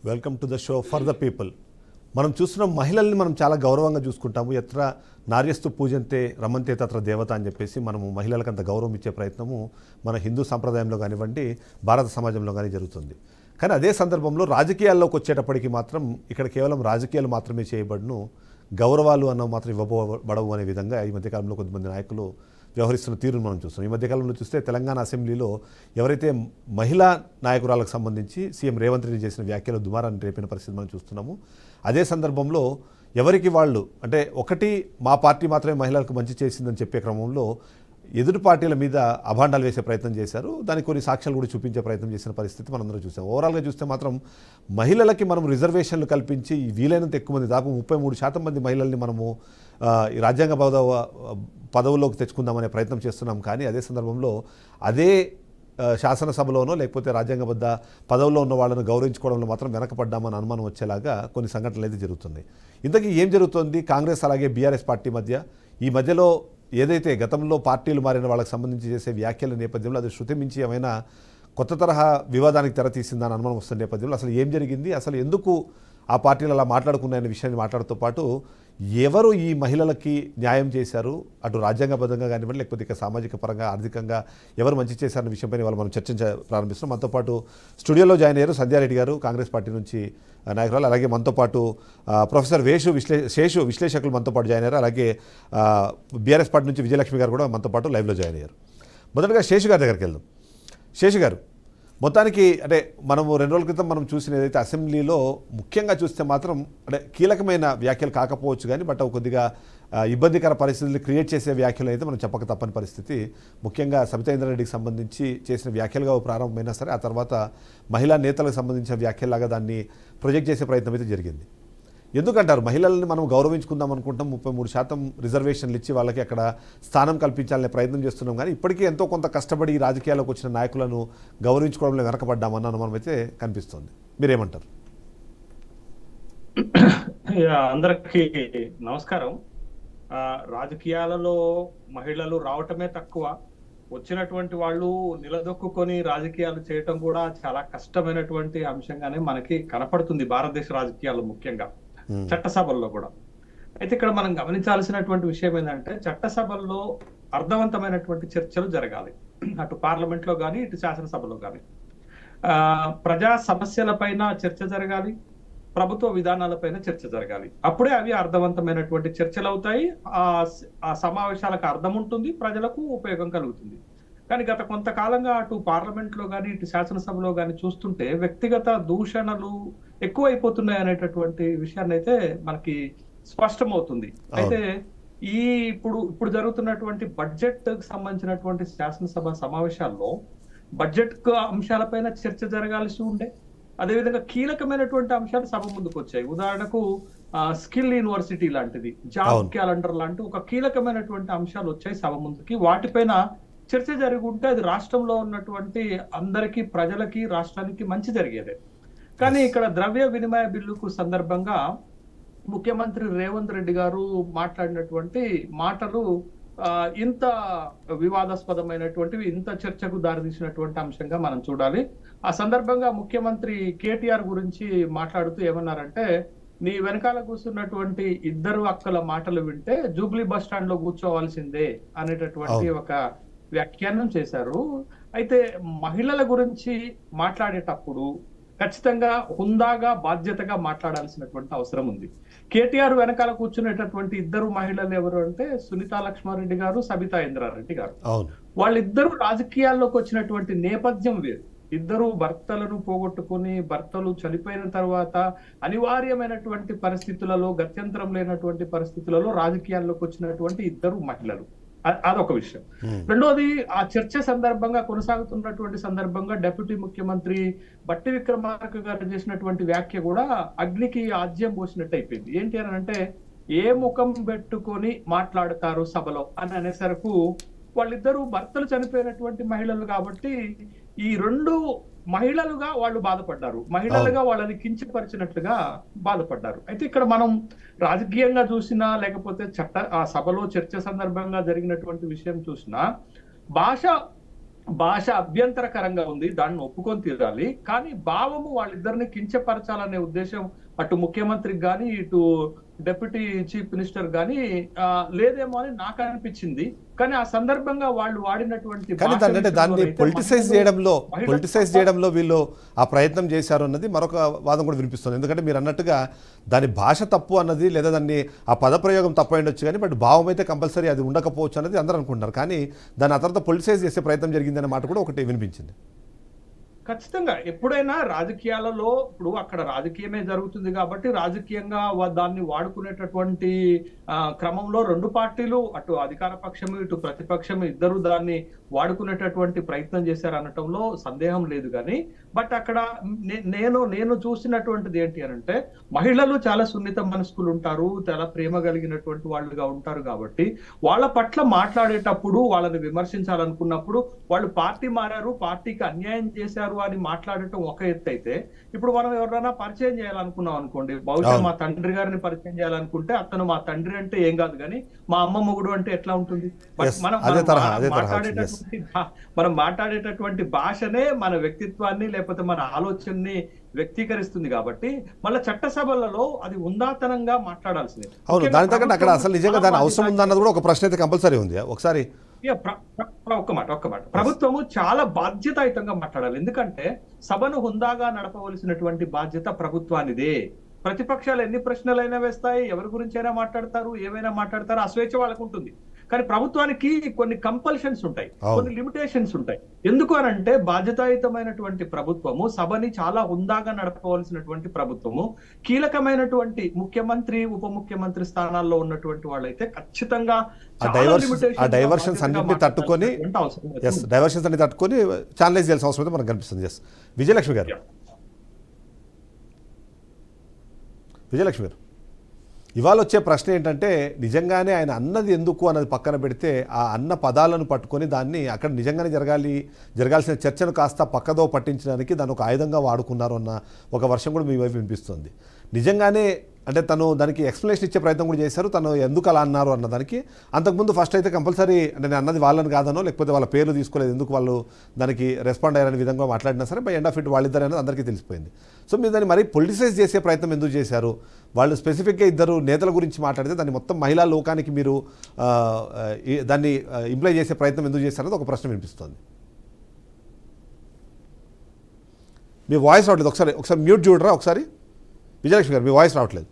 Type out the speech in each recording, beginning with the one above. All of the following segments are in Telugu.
Welcome to the show for the people మనం చూస్తున్న మహిళల్ని మనం చాలా గౌరవంగా చూసుకుంటాము ఎత్ర నార్యస్తు పూజంతే రమంతే తత్ర దేవత అని చెప్పేసి మనము మహిళలకు అంత గౌరవం ఇచ్చే ప్రయత్నము మన హిందూ సంప్రదాయంలో కానివ్వండి భారత సమాజంలో కానీ జరుగుతుంది కానీ అదే సందర్భంలో రాజకీయాల్లోకి వచ్చేటప్పటికి మాత్రం ఇక్కడ కేవలం రాజకీయాలు మాత్రమే చేయబడును గౌరవాలు అన్న మాత్రం ఇవ్వబడవు అనే విధంగా ఈ మధ్యకాలంలో కొంతమంది నాయకులు వ్యవహరిస్తున్న తీరును మనం చూస్తున్నాం ఈ మధ్యకాలంలో చూస్తే తెలంగాణ అసెంబ్లీలో ఎవరైతే మహిళా నాయకురాలకు సంబంధించి సీఎం రేవంత్ రెడ్డి చేసిన వ్యాఖ్యలు దుమారాన్ని రేపిన పరిస్థితి మనం చూస్తున్నాము అదే సందర్భంలో ఎవరికి వాళ్ళు అంటే ఒకటి మా పార్టీ మాత్రమే మహిళలకు మంచి చేసిందని చెప్పే క్రమంలో ఎదుటి పార్టీల మీద అభాండాలు వేసే ప్రయత్నం చేశారు దానికి కొన్ని సాక్ష్యాలు కూడా చూపించే ప్రయత్నం చేసిన పరిస్థితి మనందరం చూసాం ఓవరాల్గా చూస్తే మాత్రం మహిళలకి మనం రిజర్వేషన్లు కల్పించి వీలైనంత ఎక్కువ మంది దాదాపు ముప్పై మూడు శాతం మంది మహిళల్ని మనము ఆ, ఈ రాజ్యాంగ పదవ పదవుల్లోకి తెచ్చుకుందామనే ప్రయత్నం చేస్తున్నాం కానీ అదే సందర్భంలో అదే ఆ, శాసనసభలోనో లేకపోతే రాజ్యాంగబద్ధ పదవుల్లో ఉన్న వాళ్ళను గౌరవించుకోవడంలో మాత్రం వెనకపడ్డామని అనుమానం వచ్చేలాగా కొన్ని సంఘటనలు అయితే జరుగుతున్నాయి ఇంతకీ ఏం జరుగుతోంది కాంగ్రెస్ అలాగే బీఆర్ఎస్ పార్టీ మధ్య ఈ మధ్యలో ఏదైతే గతంలో పార్టీలు మారిన వాళ్ళకి సంబంధించి చేసే వ్యాఖ్యల నేపథ్యంలో అది శృతి మించి ఏమైనా కొత్త తరహా వివాదానికి తెరతీసిందని అనుమానం వస్తున్న నేపథ్యంలో అసలు ఏం జరిగింది అసలు ఎందుకు ఆ పార్టీలు అలా మాట్లాడుకున్నాయనే విషయాన్ని మాట్లాడుతూ పాటు ఎవరు ఈ మహిళలకి న్యాయం చేశారు అటు రాజ్యాంగబద్ధంగా కానివ్వండి లేకపోతే ఇక సామాజిక పరంగా ఆర్థికంగా ఎవరు మంచి చేశారన్న విషయంపై ఇవాళ మనం చర్చించ ప్రారంభిస్తున్నాం మనతో పాటు స్టూడియోలో జాయిన్ అయ్యారు సంధ్యారెడ్డి గారు కాంగ్రెస్ పార్టీ నుంచి ఆ, నాయకురాలు అలాగే మనతో పాటు ఆ, ప్రొఫెసర్ వేషు విశ్లే శేషు విశ్లేషకులు మనతో పాటు జాయిన్ అయ్యారు అలాగే బీఆర్ఎస్ పార్టీ నుంచి విజయలక్ష్మి గారు కూడా మనతో పాటు లైవ్లో జాయిన్ అయ్యారు మొదటగా శేషు గారి దగ్గరికి వెళ్దాం శేషు గారు మొత్తానికి అంటే మనము రెండు రోజుల క్రితం మనం చూసిన ఏదైతే అసెంబ్లీలో ముఖ్యంగా చూస్తే మాత్రం అంటే కీలకమైన వ్యాఖ్యలు కాకపోవచ్చు కానీ బట్ అవి కొద్దిగా ఆ, ఇబ్బందికర పరిస్థితులు క్రియేట్ చేసే వ్యాఖ్యలు అయితే మనం చెప్పక తప్పని పరిస్థితి ముఖ్యంగా సబితా రెడ్డికి సంబంధించి చేసిన వ్యాఖ్యలుగా ప్రారంభమైనా సరే ఆ తర్వాత మహిళా నేతలకు సంబంధించిన వ్యాఖ్యలాగా దాన్ని ప్రొజెక్ట్ చేసే ప్రయత్నం అయితే జరిగింది ఎందుకంటారు మహిళల్ని మనం గౌరవించుకుందాం అనుకుంటాం ముప్పై మూడు శాతం రిజర్వేషన్లు ఇచ్చి వాళ్ళకి అక్కడ స్థానం కల్పించాలనే ప్రయత్నం చేస్తున్నాం కానీ ఇప్పటికీ ఎంతో కొంత కష్టపడి ఈ రాజకీయాల్లోకి వచ్చిన నాయకులను గౌరవించుకోవడంలో వెనకబడ్డామన్న అనుమానం అయితే కనిపిస్తోంది మీరేమంటారు యా, అందరికీ నమస్కారం ఆ, రాజకీయాలలో మహిళలు రావటమే తక్కువ వచ్చినటువంటి వాళ్ళు నిలదొక్కుకొని రాజకీయాలు చేయటం కూడా చాలా కష్టమైనటువంటి అంశంగానే మనకి కనపడుతుంది భారతదేశ రాజకీయాల్లో ముఖ్యంగా Hmm. చట్టసభల్లో కూడా అయితే ఇక్కడ మనం గమనించాల్సినటువంటి విషయం ఏంటంటే చట్టసభల్లో అర్థవంతమైనటువంటి చర్చలు జరగాలి అటు పార్లమెంట్ లో కానీ ఇటు శాసనసభలో కానీ ఆ ప్రజా సమస్యలపైన చర్చ జరగాలి ప్రభుత్వ విధానాలపైన చర్చ జరగాలి అప్పుడే అవి అర్థవంతమైనటువంటి చర్చలు అవుతాయి ఆ స- ఆ సమావేశాలకు అర్థం ఉంటుంది ప్రజలకు ఉపయోగం కలుగుతుంది కానీ గత కొంతకాలంగా అటు పార్లమెంట్ లో కానీ ఇటు శాసనసభలో కానీ చూస్తుంటే వ్యక్తిగత దూషణలు ఎక్కువైపోతున్నాయి అనేటటువంటి విషయాన్ని అయితే మనకి స్పష్టమవుతుంది అయితే ఈ ఇప్పుడు ఇప్పుడు జరుగుతున్నటువంటి బడ్జెట్ కు సంబంధించినటువంటి శాసనసభ సమావేశాల్లో బడ్జెట్ కు అంశాలపైన చర్చ జరగాల్సి ఉండే అదేవిధంగా కీలకమైనటువంటి అంశాలు సభ ముందుకు వచ్చాయి ఉదాహరణకు స్కిల్ యూనివర్సిటీ లాంటిది జాబ్ అవును. క్యాలెండర్ లాంటి ఒక కీలకమైనటువంటి అంశాలు వచ్చాయి సభ ముందుకి వాటిపైన చర్చ జరిగి ఉంటే అది రాష్ట్రంలో ఉన్నటువంటి అందరికీ ప్రజలకి రాష్ట్రానికి మంచి జరిగేదే కానీ ఇక్కడ ద్రవ్య వినిమయ బిల్లుకు సందర్భంగా ముఖ్యమంత్రి రేవంత్ రెడ్డి గారు మాట్లాడినటువంటి మాటలు ఆ, ఇంత వివాదాస్పదమైనటువంటివి ఇంత చర్చకు దారితీసినటువంటి అంశంగా మనం చూడాలి ఆ సందర్భంగా ముఖ్యమంత్రి కేటీఆర్ గురించి మాట్లాడుతూ ఏమన్నారంటే నీ వెనకాల కూర్చున్నటువంటి ఇద్దరు అక్కల మాటలు వింటే జూబ్లీ బస్ స్టాండ్ లో కూర్చోవాల్సిందే అనేటటువంటి అవును. ఒక వ్యాఖ్యానం చేశారు అయితే మహిళల గురించి మాట్లాడేటప్పుడు ఖచ్చితంగా హుందాగా బాధ్యతగా మాట్లాడాల్సినటువంటి అవసరం ఉంది కేటీఆర్ వెనకాల కూర్చునేటటువంటి ఇద్దరు మహిళలు ఎవరు అంటే సునీతా లక్ష్మారెడ్డి గారు సబితా ఇంద్రారెడ్డి గారు అవును వాళ్ళిద్దరూ రాజకీయాల్లోకి వచ్చినటువంటి నేపథ్యం వేరు ఇద్దరు భర్తలను పోగొట్టుకుని భర్తలు చనిపోయిన తర్వాత అనివార్యమైనటువంటి పరిస్థితులలో గత్యంతరం లేనటువంటి పరిస్థితులలో రాజకీయాల్లోకి వచ్చినటువంటి ఇద్దరు మహిళలు అ- అదొక విషయం Hmm. రెండోది ఆ చర్చ సందర్భంగా కొనసాగుతున్నటువంటి సందర్భంగా డిప్యూటీ ముఖ్యమంత్రి బట్టి విక్రమార్క గారు చేసినటువంటి వ్యాఖ్య కూడా అగ్నికి ఆజ్యం పోసినట్టు అయిపోయింది ఏంటి అని అంటే ఏ ముఖం పెట్టుకొని మాట్లాడతారు సభలో అని అనేసరికి వాళ్ళిద్దరూ భర్తలు చనిపోయినటువంటి మహిళలు కాబట్టి ఈ రెండు మహిళలుగా వాళ్ళు బాధపడ్డారు మహిళలుగా వాళ్ళని కించపరిచినట్లుగా బాధపడ్డారు అయితే ఇక్కడ మనం రాజకీయంగా చూసినా లేకపోతే చట్ట ఆ సభలో చర్చ సందర్భంగా జరిగినటువంటి విషయం చూసినా భాష భాష అభ్యంతరకరంగా ఉంది దాన్ని ఒప్పుకొని తీరాలి కానీ భావము వాళ్ళిద్దరిని కించపరచాలనే ఉద్దేశం అటు ముఖ్యమంత్రికి కానీ ఇటు డెప్యూటీ చీఫ్ మినిస్టర్ కానీ ఆ, లేదేమో అని నాకు అనిపించింది కానీ ఆ సందర్భంగా వాళ్ళు వాడినటువంటి కానీ భాష దాన్ని అంటే దాన్ని విషయంలో అయితే పొలిటిసైజ్ మహిళలు- చేయడంలో మహిళలు పొలిటిసైజ్ చేయడంలో వీళ్ళు ఆ ప్రయత్నం చేశారు అన్నది మరొక వాదం కూడా వినిపిస్తుంది ఎందుకంటే మీరు అన్నట్టుగా దాని భాష తప్పు అన్నది లేదా దాన్ని ఆ పదప్రయోగం తప్పు అయి ఉండొచ్చు కానీ బట్ భావం అయితే కంపల్సరీ అది ఉండకపోవచ్చు అన్నది అందరూ అనుకుంటున్నారు కానీ దాని ఆ తర్వాత పొలిటిసైజ్ చేసే ప్రయత్నం జరిగిందనే మాట కూడా ఒకటి వినిపించింది ఖచ్చితంగా ఎప్పుడైనా రాజకీయాలలో ఇప్పుడు అక్కడ రాజకీయమే జరుగుతుంది కాబట్టి రాజకీయంగా వా- దాన్ని వాడుకునేటటువంటి ఆ, క్రమంలో రెండు పార్టీలు అటు అధికార పక్షము ఇటు ప్రతిపక్షము ఇద్దరు దాన్ని వాడుకునేటటువంటి ప్రయత్నం చేశారు అనటంలో సందేహం లేదు కానీ బట్ అక్కడ నే- నేను నేను చూసినటువంటిది ఏంటి అని అంటే మహిళలు చాలా సున్నిత మనస్కులు ఉంటారు చాలా ప్రేమ కలిగినటువంటి వాళ్ళుగా ఉంటారు కాబట్టి వాళ్ళ పట్ల మాట్లాడేటప్పుడు వాళ్ళని విమర్శించాలనుకున్నప్పుడు వాళ్ళు పార్టీ మారారు పార్టీకి అన్యాయం చేశారు అని మాట్లాడటం ఒక ఎత్తు అయితే ఇప్పుడు మనం ఎవరైనా పరిచయం చేయాలనుకున్నాం అనుకోండి బహుశా అవును. మా తండ్రి గారిని పరిచయం చేయాలనుకుంటే అతను మా తండ్రి అంటే ఏం కాదు కానీ మా అమ్మ మొగుడు అంటే ఎట్లా ఉంటుంది But Yes, మనం అదే మనం తరహా, మా- అదే తరహా వచ్చింది, మాట్లాడేటటువంటి భా- మనం మాట్లాడేటటువంటి భాషనే మన వ్యక్తిత్వాన్ని లేకపోతే మన ఆలోచనని వ్యక్తీకరిస్తుంది కాబట్టి మళ్ళీ చట్టసభలలో అది ఉందాతనంగా మాట్లాడాల్సింది అవును ముఖ్యంగా దాని తగ్గట్టు అక్కడ అసలు నిజంగా దాని ప్రభుత్వం అవసరం ఉందన్నది కూడా ఒక ప్రశ్న అయితే కంపల్సరీ ఉంది ఒకసారి యా, ప్ర- ప్ర- ప్ర- ఒక్క మాట ఒక్క మాట ప్రభుత్వము చాలా బాధ్యతాయుతంగా మాట్లాడాలి ఎందుకంటే సభను హుందాగా నడపవలసినటువంటి బాధ్యత ప్రభుత్వానిదే ప్రతిపక్షాలు ఎన్ని ప్రశ్నలైనా వేస్తాయి ఎవరి గురించి అయినా మాట్లాడతారు ఏమైనా మాట్లాడతారు ఆ స్వేచ్ఛ వాళ్ళకు ఉంటుంది కానీ ప్రభుత్వానికి కొన్ని కంపల్షన్స్ ఉంటాయి అవును. కొన్ని లిమిటేషన్స్ ఉంటాయి ఎందుకు అని అంటే బాధ్యతాయుతమైనటువంటి ప్రభుత్వము సభని చాలా హుందాగా నడపవలసినటువంటి ప్రభుత్వము కీలకమైనటువంటి ముఖ్యమంత్రి ఉప ముఖ్యమంత్రి స్థానాల్లో ఉన్నటువంటి వాళ్ళైతే ఖచ్చితంగా ఆ చాలా డైవర్షన్స్ limitations ఆ గా డైవర్షన్స్ బాధ్యతగా అన్నింటినీ తట్టుకొని మాట్లాడాల్సినటువంటి అవసరం అయితే ఎస్ ఉంది. డైవర్షన్స్ అన్ని తట్టుకొని ఛానలైజ్ చేయాల్సిన అవసరం అయితే మనకు కనిపిస్తుంది ఎస్ విజయలక్ష్మి గారు Yeah. విజయలక్ష్మి గారు ఇవాళ వచ్చే ప్రశ్న ఏంటంటే నిజంగానే ఆయన అన్నది ఎందుకు అన్నది పక్కన పెడితే ఆ అన్న పదాలను పట్టుకొని దాన్ని అక్కడ నిజంగానే జరగాలి జరగాల్సిన చర్చను కాస్త పక్కదో పట్టించడానికి దాన్ని ఒక ఆయుధంగా వాడుకున్నారు అన్న ఒక వర్షం కూడా మీ వైపు వినిపిస్తుంది నిజంగానే అంటే తను దానికి ఎక్స్ప్లెనేషన్ ఇచ్చే ప్రయత్నం కూడా చేశారు తను ఎందుకు అలా అన్నారు అన్న దానికి అంతకుముందు ఫస్ట్ అయితే కంపల్సరీ అంటే నేను అన్నది వాళ్ళని కాదనో లేకపోతే వాళ్ళ పేర్లు తీసుకోలేదు ఎందుకు వాళ్ళు దానికి రెస్పాండ్ అయ్యారనే విధంగా మాట్లాడినా సరే బై ఎండ్ ఆఫ్ ఇట్ వాళ్ళిద్దరు అనేది అందరికీ తెలిసిపోయింది సో మీరు దాన్ని మరీ పొలిటిసైజ్ చేసే ప్రయత్నం ఎందుకు చేశారు వాళ్ళు స్పెసిఫిక్గా ఇద్దరు నేతల గురించి మాట్లాడితే దాన్ని మొత్తం మహిళా లోకానికి మీరు ఆ, ఆ, ఈ- దాన్ని ఇంప్లై చేసే ప్రయత్నం ఎందుకు చేశారనేది ఒక ప్రశ్న వినిపిస్తుంది మీ వాయిస్ రావట్లేదు ఒకసారి ఒకసారి మ్యూట్ చూడరా ఒకసారి విజయలక్ష్మి గారు మీ వాయిస్ రావట్లేదు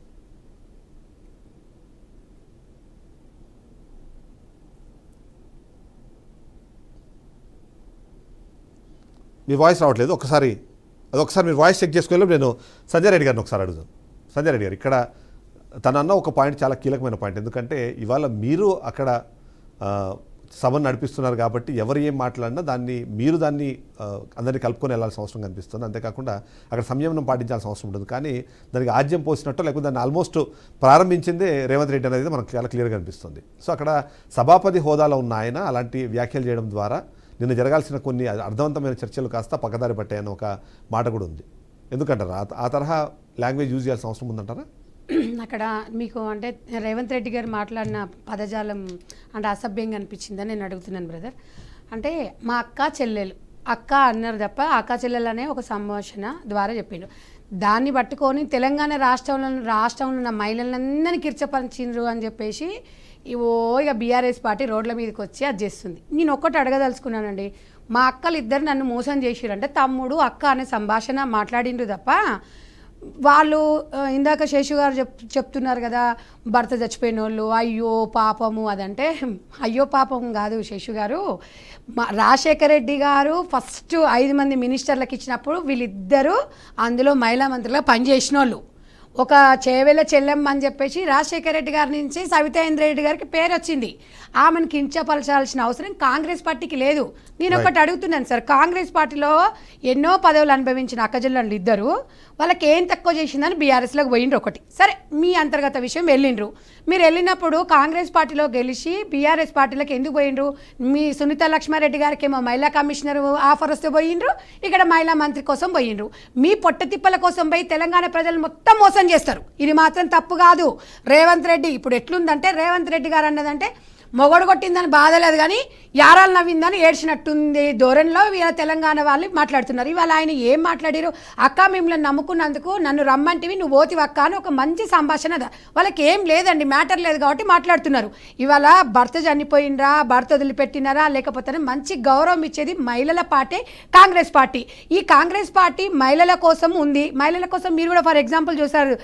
మీ వాయిస్ రావట్లేదు ఒకసారి అది ఒకసారి మీరు వాయిస్ చెక్ చేసుకోవాలి నేను సంజయ్ రెడ్డి గారిని ఒకసారి అడుగుదాం సంజయ్ రెడ్డి గారు ఇక్కడ తన అన్న ఒక పాయింట్ చాలా కీలకమైన పాయింట్ ఎందుకంటే ఇవాళ మీరు అక్కడ ఆ, సభను నడిపిస్తున్నారు కాబట్టి ఎవరు ఏం మాట్లాడినా దాన్ని మీరు దాన్ని ఆ, అందరినీ కలుపుకొని వెళ్ళాల్సిన అవసరం కనిపిస్తుంది అంతేకాకుండా అక్కడ సంయమనం పాటించాల్సిన అవసరం ఉంటుంది కానీ దానికి ఆజ్యం పోసినట్టు లేకపోతే దాన్ని ఆల్మోస్ట్ ప్రారంభించిందే రేవంత్ రెడ్డి అనేది మనకు చాలా క్లియర్గా కనిపిస్తుంది సో అక్కడ సభాపతి హోదాలో ఉన్న ఆయన అలాంటి వ్యాఖ్యలు చేయడం ద్వారా నిన్న జరగాల్సిన కొన్ని అర్థవంతమైన చర్చలు కాస్త పక్కదారి పట్టాయని ఒక మాట కూడా ఉంది ఎందుకంటారా ఆ- ఆ తరహా లాంగ్వేజ్ యూజ్ చేయాల్సిన అవసరం ఉందంటారా అక్కడ మీకు అంటే రేవంత్ రెడ్డి గారు మాట్లాడిన పదజాలం అంటే అసభ్యంగా అనిపించిందని నేను అడుగుతున్నాను బ్రదర్ అంటే మా అక్క చెల్లెలు అక్క అన్నారు తప్ప అక్క చెల్లెలు అనే ఒక సంభాషణ ద్వారా చెప్పిండు దాన్ని పట్టుకొని తెలంగాణ రాష్ట్రంలో రాష్ట్రంలో ఉన్న మహిళలందరినీ కిర్చపరిచిండ్రు అని చెప్పేసి ఇవో ఇక బీఆర్ఎస్ పార్టీ రోడ్ల మీదకి వచ్చి అది చేస్తుంది నేను ఒక్కటి అడగదలుచుకున్నానండి మా అక్కలు ఇద్దరు నన్ను మోసం చేసిరంటే తమ్ముడు అక్క అనే సంభాషణ మాట్లాడిండ్రు తప్ప వాళ్ళు ఆ, ఇందాక శేషు గారు చెప్ చెప్తున్నారు కదా భర్త చచ్చిపోయిన వాళ్ళు అయ్యో పాపము అదంటే అయ్యో పాపం కాదు శేషు గారు మా రాజశేఖర రెడ్డి గారు ఫస్ట్ ఐదు మంది మినిస్టర్లకు ఇచ్చినప్పుడు వీళ్ళిద్దరూ అందులో మహిళా మంత్రులుగా పనిచేసిన వాళ్ళు ఒక చేవెల చెల్లెమ్మ అని చెప్పేసి రాజశేఖర రెడ్డి గారి నుంచి సవితాయింద్ర రెడ్డి గారికి పేరు వచ్చింది ఆమెను కించపరచాల్సిన అవసరం కాంగ్రెస్ పార్టీకి లేదు నేను ఒకటి అడుగుతున్నాను సార్ కాంగ్రెస్ పార్టీలో ఎన్నో పదవులు అనుభవించిన అక్కజల్లు ఇద్దరు వాళ్ళకి ఏం తక్కువ చేసిందని బీఆర్ఎస్లోకి పోయిండ్రు ఒకటి సరే మీ అంతర్గత విషయం వెళ్ళిండ్రు మీరు వెళ్ళినప్పుడు కాంగ్రెస్ పార్టీలో గెలిచి బీఆర్ఎస్ పార్టీలోకి ఎందుకు పోయిండ్రు మీ సునీత లక్ష్మారెడ్డి గారికి ఏమో మహిళా కమిషనర్ ఆఫర్ వస్తే పోయిండ్రు ఇక్కడ మహిళా మంత్రి కోసం పోయిండ్రు మీ పొట్ట తిప్పల కోసం పోయి తెలంగాణ ప్రజలు మొత్తం మోసం చేస్తారు ఇది మాత్రం తప్పు కాదు రేవంత్ రెడ్డి ఇప్పుడు ఎట్లుందంటే రేవంత్ రెడ్డి గారు అన్నదంటే మొగడు కొట్టిందని బాధ లేదు కానీ యారాలు నవ్విందని ఏడ్చినట్టుంది ధోరణిలో వీళ్ళ తెలంగాణ వాళ్ళు మాట్లాడుతున్నారు ఇవాళ ఆయన ఏం మాట్లాడారు అక్క మిమ్మల్ని నమ్ముకున్నందుకు నన్ను రమ్మంటివి నువ్వు ఓతివి అక్క అని ఒక మంచి సంభాషణ ద- వాళ్ళకి ఏం లేదండి మ్యాటర్ లేదు కాబట్టి మాట్లాడుతున్నారు ఇవాళ భర్త చనిపోయిండ్రా భర్త వదిలిపెట్టినారా లేకపోతే మంచి గౌరవం ఇచ్చేది మహిళల పార్టీ కాంగ్రెస్ పార్టీ ఈ కాంగ్రెస్ పార్టీ మహిళల కోసం ఉంది మహిళల కోసం మీరు కూడా ఫర్ ఎగ్జాంపుల్ చూసారు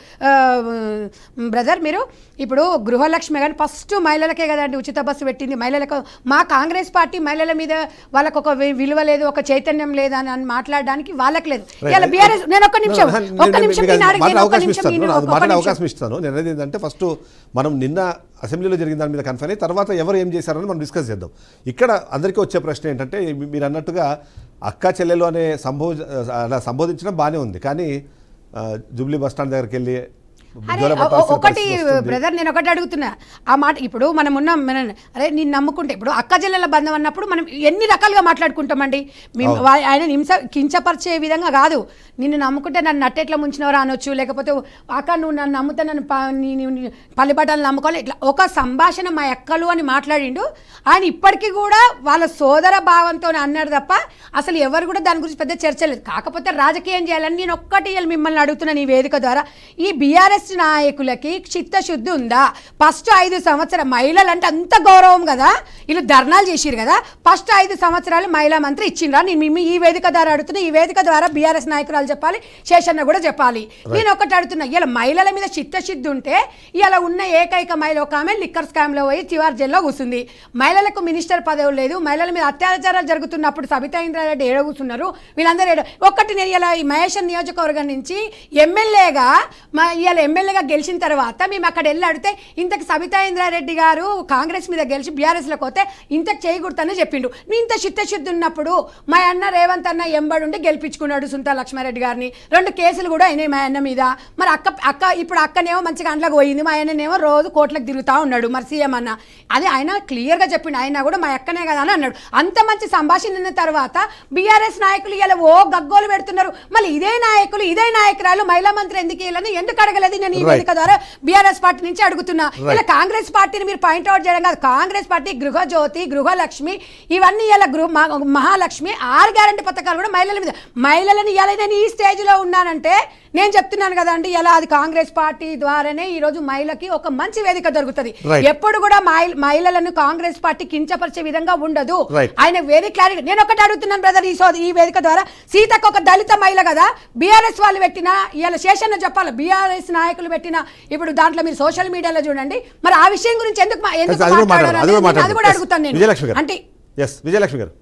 బ్రదర్ మీరు ఇప్పుడు గృహలక్ష్మి కానీ ఫస్ట్ మహిళలకే కదండి ఉచిత బస్సు పెట్టింది మహిళలకు మా కాంగ్రెస్ పార్టీ మహిళల మీద వాళ్ళకు ఒక వి- విలువ లేదు ఒక చైతన్యం లేదు అని అని మాట్లాడడానికి వాళ్ళకి లేదు ఇలా బీఆర్ఎస్ నేను ఒక్క నిమిషం నేను- ఒక్క నేను నిమిషం మీకు నేను అడిగి- మాట్లాడే నేను ఒక్క అవకాశం నిమిషం ఇస్తాను. నేను నాకు ఒక్క మాట్లాడే నిమిషం. అవకాశం ఇస్తాను నేను అనేది ఏంటంటే ఫస్ట్ మనం నిన్న అసెంబ్లీలో జరిగిన దాని మీద కన్ఫైన్ అయ్యి తర్వాత ఎవరు ఏం చేశారని మనం డిస్కస్ చేద్దాం ఇక్కడ అందరికీ వచ్చే ప్రశ్న ఏంటంటే మీ- మీరు అన్నట్టుగా అక్క చెల్లెలు అనే సంబోధ అలా సంబోధించడం బాగానే ఉంది కానీ ఆ, జూబ్లీ బస్ స్టాండ్ దగ్గరికి వెళ్ళి అరే జ్వరం ఒ- పట్టాల్సిన ఒకటి పరిస్థితి వస్తుంది. బ్రదర్ నేను ఒకటి అడుగుతున్నా ఆ మాట ఇప్పుడు మనం ఉన్నాం మనం అరే నేను నమ్ముకుంటే ఇప్పుడు అక్క చెల్లెల బంధం అన్నప్పుడు మనం ఎన్ని రకాలుగా మాట్లాడుకుంటామండి మేము అవును. వా- ఆయన హింస కించపరిచే విధంగా కాదు నిన్ను నమ్ముకుంటే నన్ను నట్టెట్లా ముంచినవరా అనొచ్చు లేకపోతే అక్క నువ్వు నన్ను నమ్ముతే నన్ను ప- నీ- నీ- నీ పల్లిబట్టలు నమ్ముకోవాలి ఇట్లా ఒక సంభాషణ మా ఎక్కలు అని మాట్లాడిండు ఆయన ఇప్పటికీ కూడా వాళ్ళ సోదర భావంతో అన్నాడు తప్ప అసలు ఎవరు కూడా దాని గురించి పెద్ద చర్చ లేదు కాకపోతే రాజకీయం చేయాలని నేను ఒక్కటి ఇవాళ మిమ్మల్ని అడుగుతున్నాను ఈ వేదిక ద్వారా ఈ బీఆర్ఎస్ నాయకులకి చిత్తశుద్ధి ఉందా ఫస్ట్ ఐదు సంవత్సరం మహిళలు అంటే అంత గౌరవం కదా వీళ్ళు ధర్నాలు చేసిరు కదా ఫస్ట్ ఐదు సంవత్సరాలు మహిళా మంత్రి ఇచ్చిండ్రా నేను మీ- ఈ వేదిక ద్వారా అడుగుతున్నా ఈ వేదిక ద్వారా బీఆర్ఎస్ నాయకురాలు చెప్పాలి శేషన్న కూడా చెప్పాలి నేను ఒకటి అడుగుతున్నా ఇలా మహిళల మీద చిత్తశుద్ధి ఉంటే ఇలా ఉన్న ఏకైక మహిళ ఒక ఆమె లిక్కర్ స్కామ్ లో పోయి తివార్ జైల్లో కూర్చుంది మహిళలకు మినిస్టర్ పదవి లేదు మహిళల మీద అత్యాచారాలు జరుగుతున్నప్పుడు సబితా ఇంద్రారెడ్డి ఏడ కూర్చున్నారు వీళ్ళందరూ ఏడ ఒక్కటి నేను ఇలా ఈ మహేశ్వర్ నియోజకవర్గం నుంచి ఎమ్మెల్యేగా మా ఇవాళ ఎమ్మెల్యేగా గెలిచిన తర్వాత మేము అక్కడ వెళ్ళి అడిగితే ఇంతకు సబితా ఇంద్రారెడ్డి గారు కాంగ్రెస్ మీద గెలిచి బీఆర్ఎస్లోకి పోతే ఇంతకు చేయకూడదని చెప్పిండు మీ ఇంత చిత్తశుద్ధి ఉన్నప్పుడు మా అన్న రేవంత్ అన్న ఎంబడి ఉండి గెలిపించుకున్నాడు సుంతా లక్ష్మారెడ్డి గారిని రెండు కేసులు కూడా అయినాయి మా అన్న మీద మరి అక్క అక్క ఇప్పుడు అక్కనేమో మంచిగా అండ్లకు పోయింది మా అన్ననేమో రోజు కోట్లకు తిరుగుతా ఉన్నాడు మరి సీఎం అన్న అది ఆయన క్లియర్గా చెప్పిండు ఆయన కూడా మా అక్కనే కదా అని అన్నాడు అంత మంచి సంభాషణ విన్న తర్వాత బీఆర్ఎస్ నాయకులు ఇలా ఓ గగ్గోలు పెడుతున్నారు మళ్ళీ ఇదే నాయకులు ఇదే నాయకురాలు మహిళా మంత్రి ఎందుకు ఇవ్వాలని ఎందుకు అడగలేదు నేను ఈ Right. వేదిక ద్వారా బీఆర్ఎస్ పార్టీ నుంచి అడుగుతున్నా Right. ఇలా కాంగ్రెస్ పార్టీని మీరు పాయింట్అవుట్ చేయడం కాదు కాంగ్రెస్ పార్టీ గృహజ్యోతి గృహలక్ష్మి ఇవన్నీ ఇలా గృహ మహా- మహాలక్ష్మి ఆరు గ్యారంటీ పథకాలు కూడా మహిళల మీద మహిళలను ఇలా నేను ఈ స్టేజ్లో ఉన్నానంటే నేను చెప్తున్నాను కదండి ఇలా అది కాంగ్రెస్ పార్టీ ద్వారానే ఈ రోజు మహిళకి ఒక మంచి వేదిక దొరుకుతుంది Right. ఎప్పుడు కూడా మహిళ- మహిళలను కాంగ్రెస్ పార్టీ కించపరిచే విధంగా ఉండదు Right. ఆయన వెరీ క్లారిటీ నేను ఒకటి అడుగుతున్నాను బ్రదర్ ఈ సో ఈ వేదిక ద్వారా సీతకు ఒక దళిత మహిళ కదా బీఆర్ఎస్ వాళ్ళు పెట్టిన ఇవాళ శేషన్న చెప్పాలి బీఆర్ఎస్ నాయకులు పెట్టిన ఇప్పుడు దాంట్లో మీరు సోషల్ మీడియాలో చూడండి మరి ఆ విషయం గురించి ఎందుకు మా- ఎందుకు అది కూడా మాట్లాడదాం, అది కూడా మాట్లాడారు అది కూడా మాట్లాడదాం. అడుగుతాను Yes, విజయలక్ష్మి నేను గారు అంటే ఎస్ విజయలక్ష్మి గారు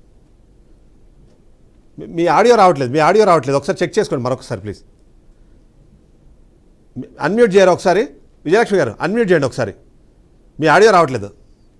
మీ- మీ ఆడియో రావట్లేదు మీ ఆడియో రావట్లేదు ఒకసారి చెక్ చేసుకోండి మరొకసారి ప్లీజ్ అన్మ్యూట్ చేయరా ఒకసారి విజయలక్ష్మి గారు అన్మ్యూట్ చేయండి ఒకసారి మీ ఆడియో రావట్లేదు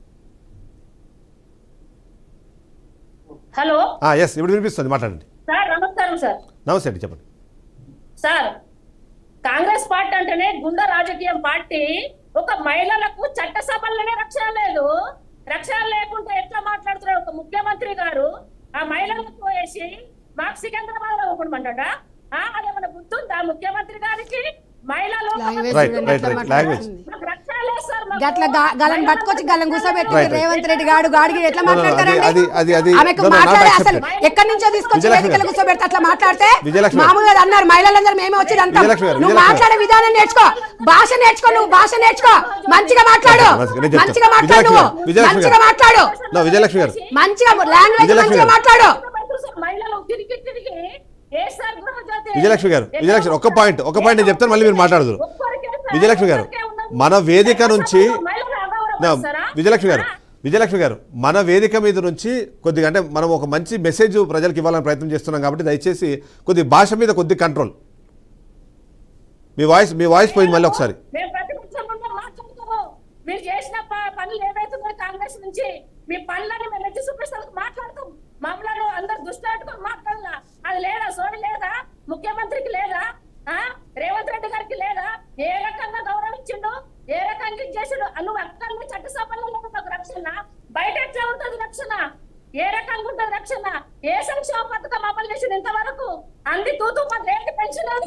హలో ఎస్ ఇప్పుడు వినిపిస్తుంది మాట్లాడండి సార్ నమస్కారం సార్ నమస్తే అండి చెప్పండి సార్ కాంగ్రెస్ పార్టీ అంటేనే గుండా రాజకీయం పార్టీ ఒక మహిళలకు చట్టసభల్లోనే రక్షణ లేదు రక్షణ లేకుండా ఎట్లా మాట్లాడుతున్నాడు ఒక ముఖ్యమంత్రి గారు ఆ మహిళలకు వేసి మాకు సికింద్రాబాద్ లో ఒప్పమంటాడా ఆ అదేమన్నా గుర్తుందా ముఖ్యమంత్రి గారికి మహిళలు లాంగ్వేజ్ Right, చూడండి right, ఎట్లా right, మాట్లాడుతుంది. language. మాకు రక్షణ లేదు సార్ మాకు. గట్ల గా- గలను పట్టుకొచ్చి గలను కూర్చోబెట్టి Right, right. రేవంత్ రెడ్డి గాడు గాడికి ఎట్లా No, no, no, అది- మాట్లాడతారండి అది- అది- అది- ఆమెకు no, no, not మాట్లాడే అసలు accepted. ఎక్కడి నుంచో తీసుకొచ్చి విజయలక్ష్మి వేదికలు గారు. కూర్చోబెడితే అట్లా మాట్లాడితే విజయలక్ష్మి గారు. మామూలుగా అన్నారు మహిళలందరూ మేమే వచ్చి అంటాం విజయలక్ష్మి గారు, నువ్వు విజయలక్ష్మి మాట్లాడే విధానం నేర్చుకో భాష నేర్చుకో నువ్వు భాష నేర్చుకో మంచిగా మాట్లాడు నేను చెప్తాను. మంచిగా మాట్లాడు విజయలక్ష్మి నువ్వు గారు, విజయలక్ష్మి మంచిగా గారు. మాట్లాడు No, విజయలక్ష్మి గారు. మంచిగా లాంగ్వేజ్ విజయలక్ష్మి మంచిగా గారు. మాట్లాడు మహిళలు తిరిగి తిరిగి ఏ సార్ గృహజ్యోతి? విజయలక్ష్మి గారు విజయలక్ష్మి ఒక్క పాయింట్ ఒక్క పాయింట్ నేను చెప్తాను మళ్ళీ మీరు మాట్లాడదురు ఒక్కరికే సార్, విజయలక్ష్మి గారు ఒక్కరికే ఉన్నది. మన వేదిక నుంచి మహిళలు నా, అగౌరవపరుస్తారా? విజయలక్ష్మి గారు ఆ? విజయలక్ష్మి గారు మన వేదిక మీద నుంచి కొద్దిగా అంటే మనం ఒక మంచి మెసేజ్ ప్రజలకు ఇవ్వాలని ప్రయత్నం చేస్తున్నాం కాబట్టి దయచేసి కొద్ది భాష మీద కొద్ది కంట్రోల్ మీ వాయిస్ మీ వాయిస్ పోయింది మళ్ళీ ఒకసారి మేము ప్రతిపక్షం నుండి మాట్లాడుతాము మీరు చేసిన ప- పనులు ఏవైతున్నాయో కాంగ్రెస్ నుంచి మీ పనులని మేము ఎత్తి చూపిస్తానికి మాట్లాడతాం మమ్మల్ని అందరు దుష్టాటుకొని మాట్లాడాల అది లేదా సోని లేదా ముఖ్యమంత్రికి లేదా ఆ రేవంత్ రెడ్డి గారికి లేదా ఏ రకంగా గౌరవించిండు ఏ రకంగా ఇది చేసిండు ఆ నువ్వు అక్కడ చట్టసభల్లో లేదు నాకు రక్షణ బయట ఎట్లా ఉంటది రక్షణ ఏ రకంగా ఉంటది రక్షణ ఏ సంక్షేమ పథకం అమలు చేసింది ఇంతవరకు అంది తూతూ పది రేటు పెంచినది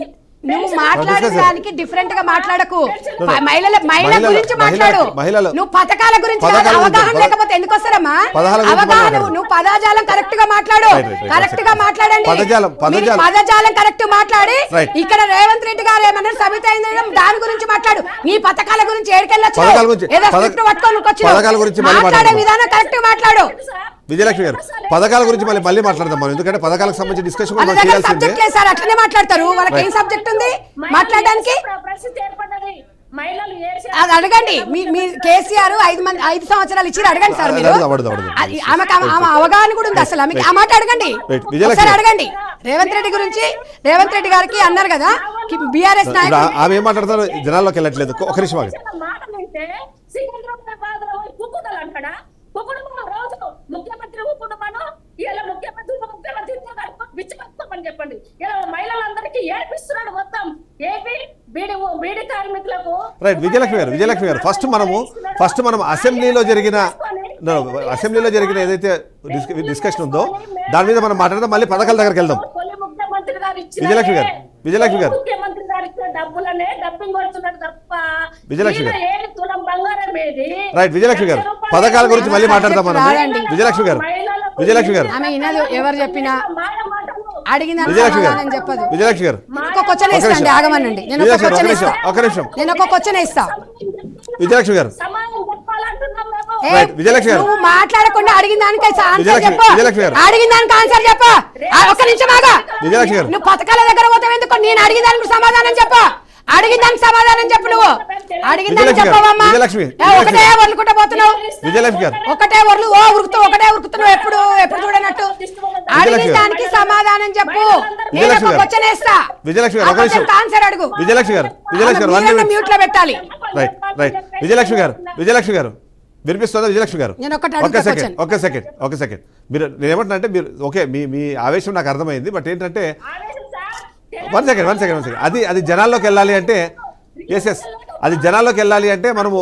నువ్వు తెలిసిన- మాట్లాడే Discuss. దానికి డిఫరెంట్ గా మాట్లాడకు No, no. మహిళల మహిళల మహిళల- గురించి మహిళల- మాట్లాడు మహిళల- నువ్వు పథకాల గురించి పథకాల కాదు, గురించి, అవగాహన పద- లేకపోతే ఎందుకు వస్తారమ్మా పదహాల గురించి అవగాహన మాట్లాడు. నువ్వు పదజాలం కరెక్ట్ గా మాట్లాడు Right, right, right. కరెక్ట్ గా మాట్లాడండి పదజాలం, మీరు పదజాలం. పదజాలం కరెక్ట్ మాట్లాడి Right. ఇక్కడ రేవంత్ రెడ్డి గారు ఏమన్నారు సబిత ఇంద్రజం దాని గురించి మాట్లాడు నీ పథకాల గురించి ఏడుకెళ్ళొచ్చు పథకాల గురించి- ఏదో పథ- స్క్రిప్ట్ పట్టుకొని వచ్చినావు. పథకాల గురించి మళ్ళీ మాట్లాడే మాట్లాడదాం. విధానం కరెక్ట్ మాట్లాడు విజయలక్ష్మి గారు పథకాల గురించి మళ్ళీ మళ్ళీ మాట్లాడదాం మనం ఎందుకంటే పథకాలకు సంబంధించి డిస్కషన్ వాళ్ళ మనం దగ్గర చేయాల్సిందే సబ్జెక్ట్ లేదు సార్ అట్లనే మాట్లాడతారు వాళ్ళకి ఏం Right. సబ్జెక్ట్ ఉంది మహిళలు మాట్లాడడానికి ఏ పరిస్థితి ఏర్పడ్డది మహిళలు ఏ అది అడగండి మీ మీ కేసీఆర్ ఐదు మంది ఐదు సంవత్సరాలు ఇచ్చి అడగండి సార్ మీరు అడుగుదాం, అడుగుదాం, అడుగుదాం. అది ఆమెకు ఆమె ఆమె అవగాహన కూడా ఉంది అసలు ఆమెకి ఆ మాట అడగండి Right. విజయలక్ష్మి ఒకసారి గారు. అడగండి రేవంత్ రెడ్డి గురించి రేవంత్ రెడ్డి గారికి అన్నారు కదా బీఆర్ఎస్ ఇప్పుడు నాయకులు ఆ- ఆమె ఏం మాట్లాడతారో జనాల్లోకి వెళ్ళట్లేదు ఒక నిమిషం ఆగండి. చిన్న మాట వింటే సికింద్రాబాద్ లో పోయి కుక్కుదలు అంటాడా కుక్కుడు మనం రోజు ముఖ్యమంత్రి కుటుంబను ఇలా ముఖ్యమంత్రి ఉప ముఖ్యమంత్రి విచ్చగొస్తామని చెప్పండి ఇలా మహిళలందరికీ ఏడిపిస్తున్నాడు మొత్తం ఏపీ బీడి బీడి కార్మికులకు రైట్ విజయలక్ష్మి గారు విజయలక్ష్మి గారు ఫస్ట్ మనము ఫస్ట్ మనం అసెంబ్లీలో జరిగిన no, అసెంబ్లీలో జరిగిన ఏదైతే డిస్క- డిస్కషన్ ఉందో దాని మీద మనం మాట్లాడదాం మళ్ళీ పథకాల దగ్గరికి వెళ్దాం తొలి ముఖ్యమంత్రి గారు ఇచ్చిన విజయలక్ష్మి గారు, విజయలక్ష్మి గారు. ముఖ్యమంత్రి గారు ఇచ్చిన డబ్బులనే డబ్బింగ్ కొడుతున్నాడు తప్ప విజయలక్ష్మి గారు. ఈయన ఏడు తులం బంగారం ఏది రైట్ విజయలక్ష్మి గారు లక్ష రూపాయలు పథకాల గురించి మళ్ళీ మాట్లాడదాం మనం రాదండి. విజయలక్ష్మి గారు మహిళలకు విజయలక్ష్మి గారు ఆమె వినదు ఎవరు చెప్పినా మాట మాటలు అడిగిన విజయలక్ష్మి సమాధానం గారు చెప్పదు విజయలక్ష్మి గారు ఒక క్వశ్చన్ ఒక ఇస్తాండి నిమిషం. ఆగమనండి నేను ఒక విజయలక్ష్మి గారు, ఒక క్వశ్చన్ నిమిషం ఇస్తా ఒక నిమిషం నేను ఒక క్వశ్చన్ ఇస్తా విజయలక్ష్మి గారు సమాధానం చెప్పాలంటున్నాం మేము ఏ, రైట్, విజయలక్ష్మి గారు. నువ్వు మాట్లాడకుండా అడిగిన దానికి ఆన్సర్ విజయలక్ష్మి- చెప్పు విజయలక్ష్మి గారు. అడిగిన దానికి ఆన్సర్ చెప్పు ఆ, ఒక్క నిమిషం ఆగా విజయలక్ష్మి గారు నువ్వు పథకాల దగ్గర పోతావు ఎందుకు నేను అడిగిన దానికి సమాధానం చెప్పు అడిగిన దానికి సమాధానం చెప్పు నువ్వు అడిగిన దానికి విజయలక్ష్మి గారు, చెప్పవమ్మా విజయలక్ష్మి, ఏ, ఒకటే విజయలక్ష్మి. వదులుకుంటా పోతున్నావు విజయలక్ష్మి గారు ఒకటే వర్లు ఓ ఉరుకుతావు ఒకటే ఉరుకుతున్నావు ఎప్పుడు ఎప్పుడు చూడనట్టు అడిగిన విజయలక్ష్మి గారు. దానికి సమాధానం చెప్పు నేను విజయలక్ష్మి ఒక గారు. క్వశ్చన్ వేస్తా విజయలక్ష్మి గారు, ఒక నిమిషం. ఆన్సర్ అడుగు విజయలక్ష్మి గారు విజయలక్ష్మి గారు వన్ మీరన్నా మినిట్ మ్యూట్ లో పెట్టాలి రైట్ రైట్ విజయలక్ష్మి గారు విజయలక్ష్మి గారు వినిపిస్తుందా విజయలక్ష్మి గారు నేను ఒకటి ఒక అడుగుతా సెకండ్ question. ఒక సెకండ్ ఒక సెకండ్ మీరు నేను ఏమంటున్నా అంటే మీరు ఓకే మీ మీ ఆవేశం నాకు అర్థమైంది బట్ ఏంటంటే ఆవేశం sir one second one second one second అది అది జనాల్లోకి వెళ్ళాలి అంటే ఎస్ ఎస్ అది జనాల్లోకి వెళ్ళాలి అంటే మనము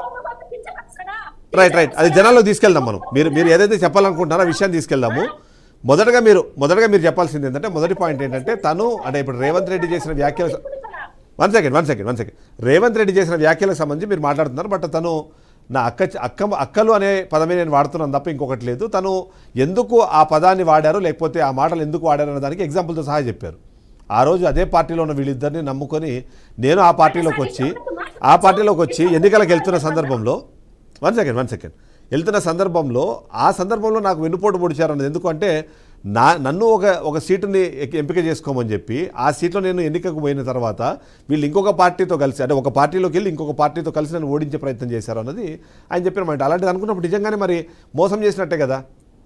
రైట్ రైట్ అది జనాల్లో తీసుకెళ్దాం మనం మీరు మీరు ఏదైతే చెప్పాలనుకుంటున్నారో ఆ విషయాన్ని తీసుకెళ్దాము మొదటగా మీరు మొదటగా మీరు చెప్పాల్సింది ఏంటంటే మొదటి పాయింట్ ఏంటంటే తను అంటే ఇప్పుడు రేవంత్ రెడ్డి చేసిన వ్యాఖ్యలు one second one second one second Revanth Reddy చేసిన వ్యాఖ్యలకు సంబంధించి మీరు మాట్లాడుతున్నారు బట్ తను నా అక్క అక్క అక్కలు అనే పదమే నేను వాడుతున్నాను తప్ప ఇంకొకటి లేదు తను ఎందుకు ఆ పదాన్ని వాడారు లేకపోతే ఆ మాటలు ఎందుకు వాడారు అనే దానికి ఎగ్జాంపుల్తో సహా చెప్పారు ఆ రోజు అదే పార్టీలో ఉన్న వీళ్ళిద్దరిని నమ్ముకొని నేను ఆ పార్టీలోకి వచ్చి ఆ పార్టీలోకి వచ్చి ఎన్నికలకు వెళ్తున్న సందర్భంలో వన్ సెకండ్ వన్ సెకండ్ వెళ్తున్న సందర్భంలో ఆ సందర్భంలో నాకు వెన్నుపోటు పొడిచారు అన్నది ఎందుకంటే నా నన్ను ఒక ఒక సీటుని ఎక్- ఎంపిక చేసుకోమని చెప్పి ఆ సీట్లో నేను ఎన్నికకు పోయిన తర్వాత వీళ్ళు ఇంకొక పార్టీతో కలిసి అంటే ఒక పార్టీలోకి వెళ్ళి ఇంకొక పార్టీతో కలిసి నన్ను ఓడించే ప్రయత్నం చేశారు అన్నది ఆయన చెప్పిన మాట అలాంటిది అనుకున్నప్పుడు నిజంగానే మరి మోసం చేసినట్టే కదా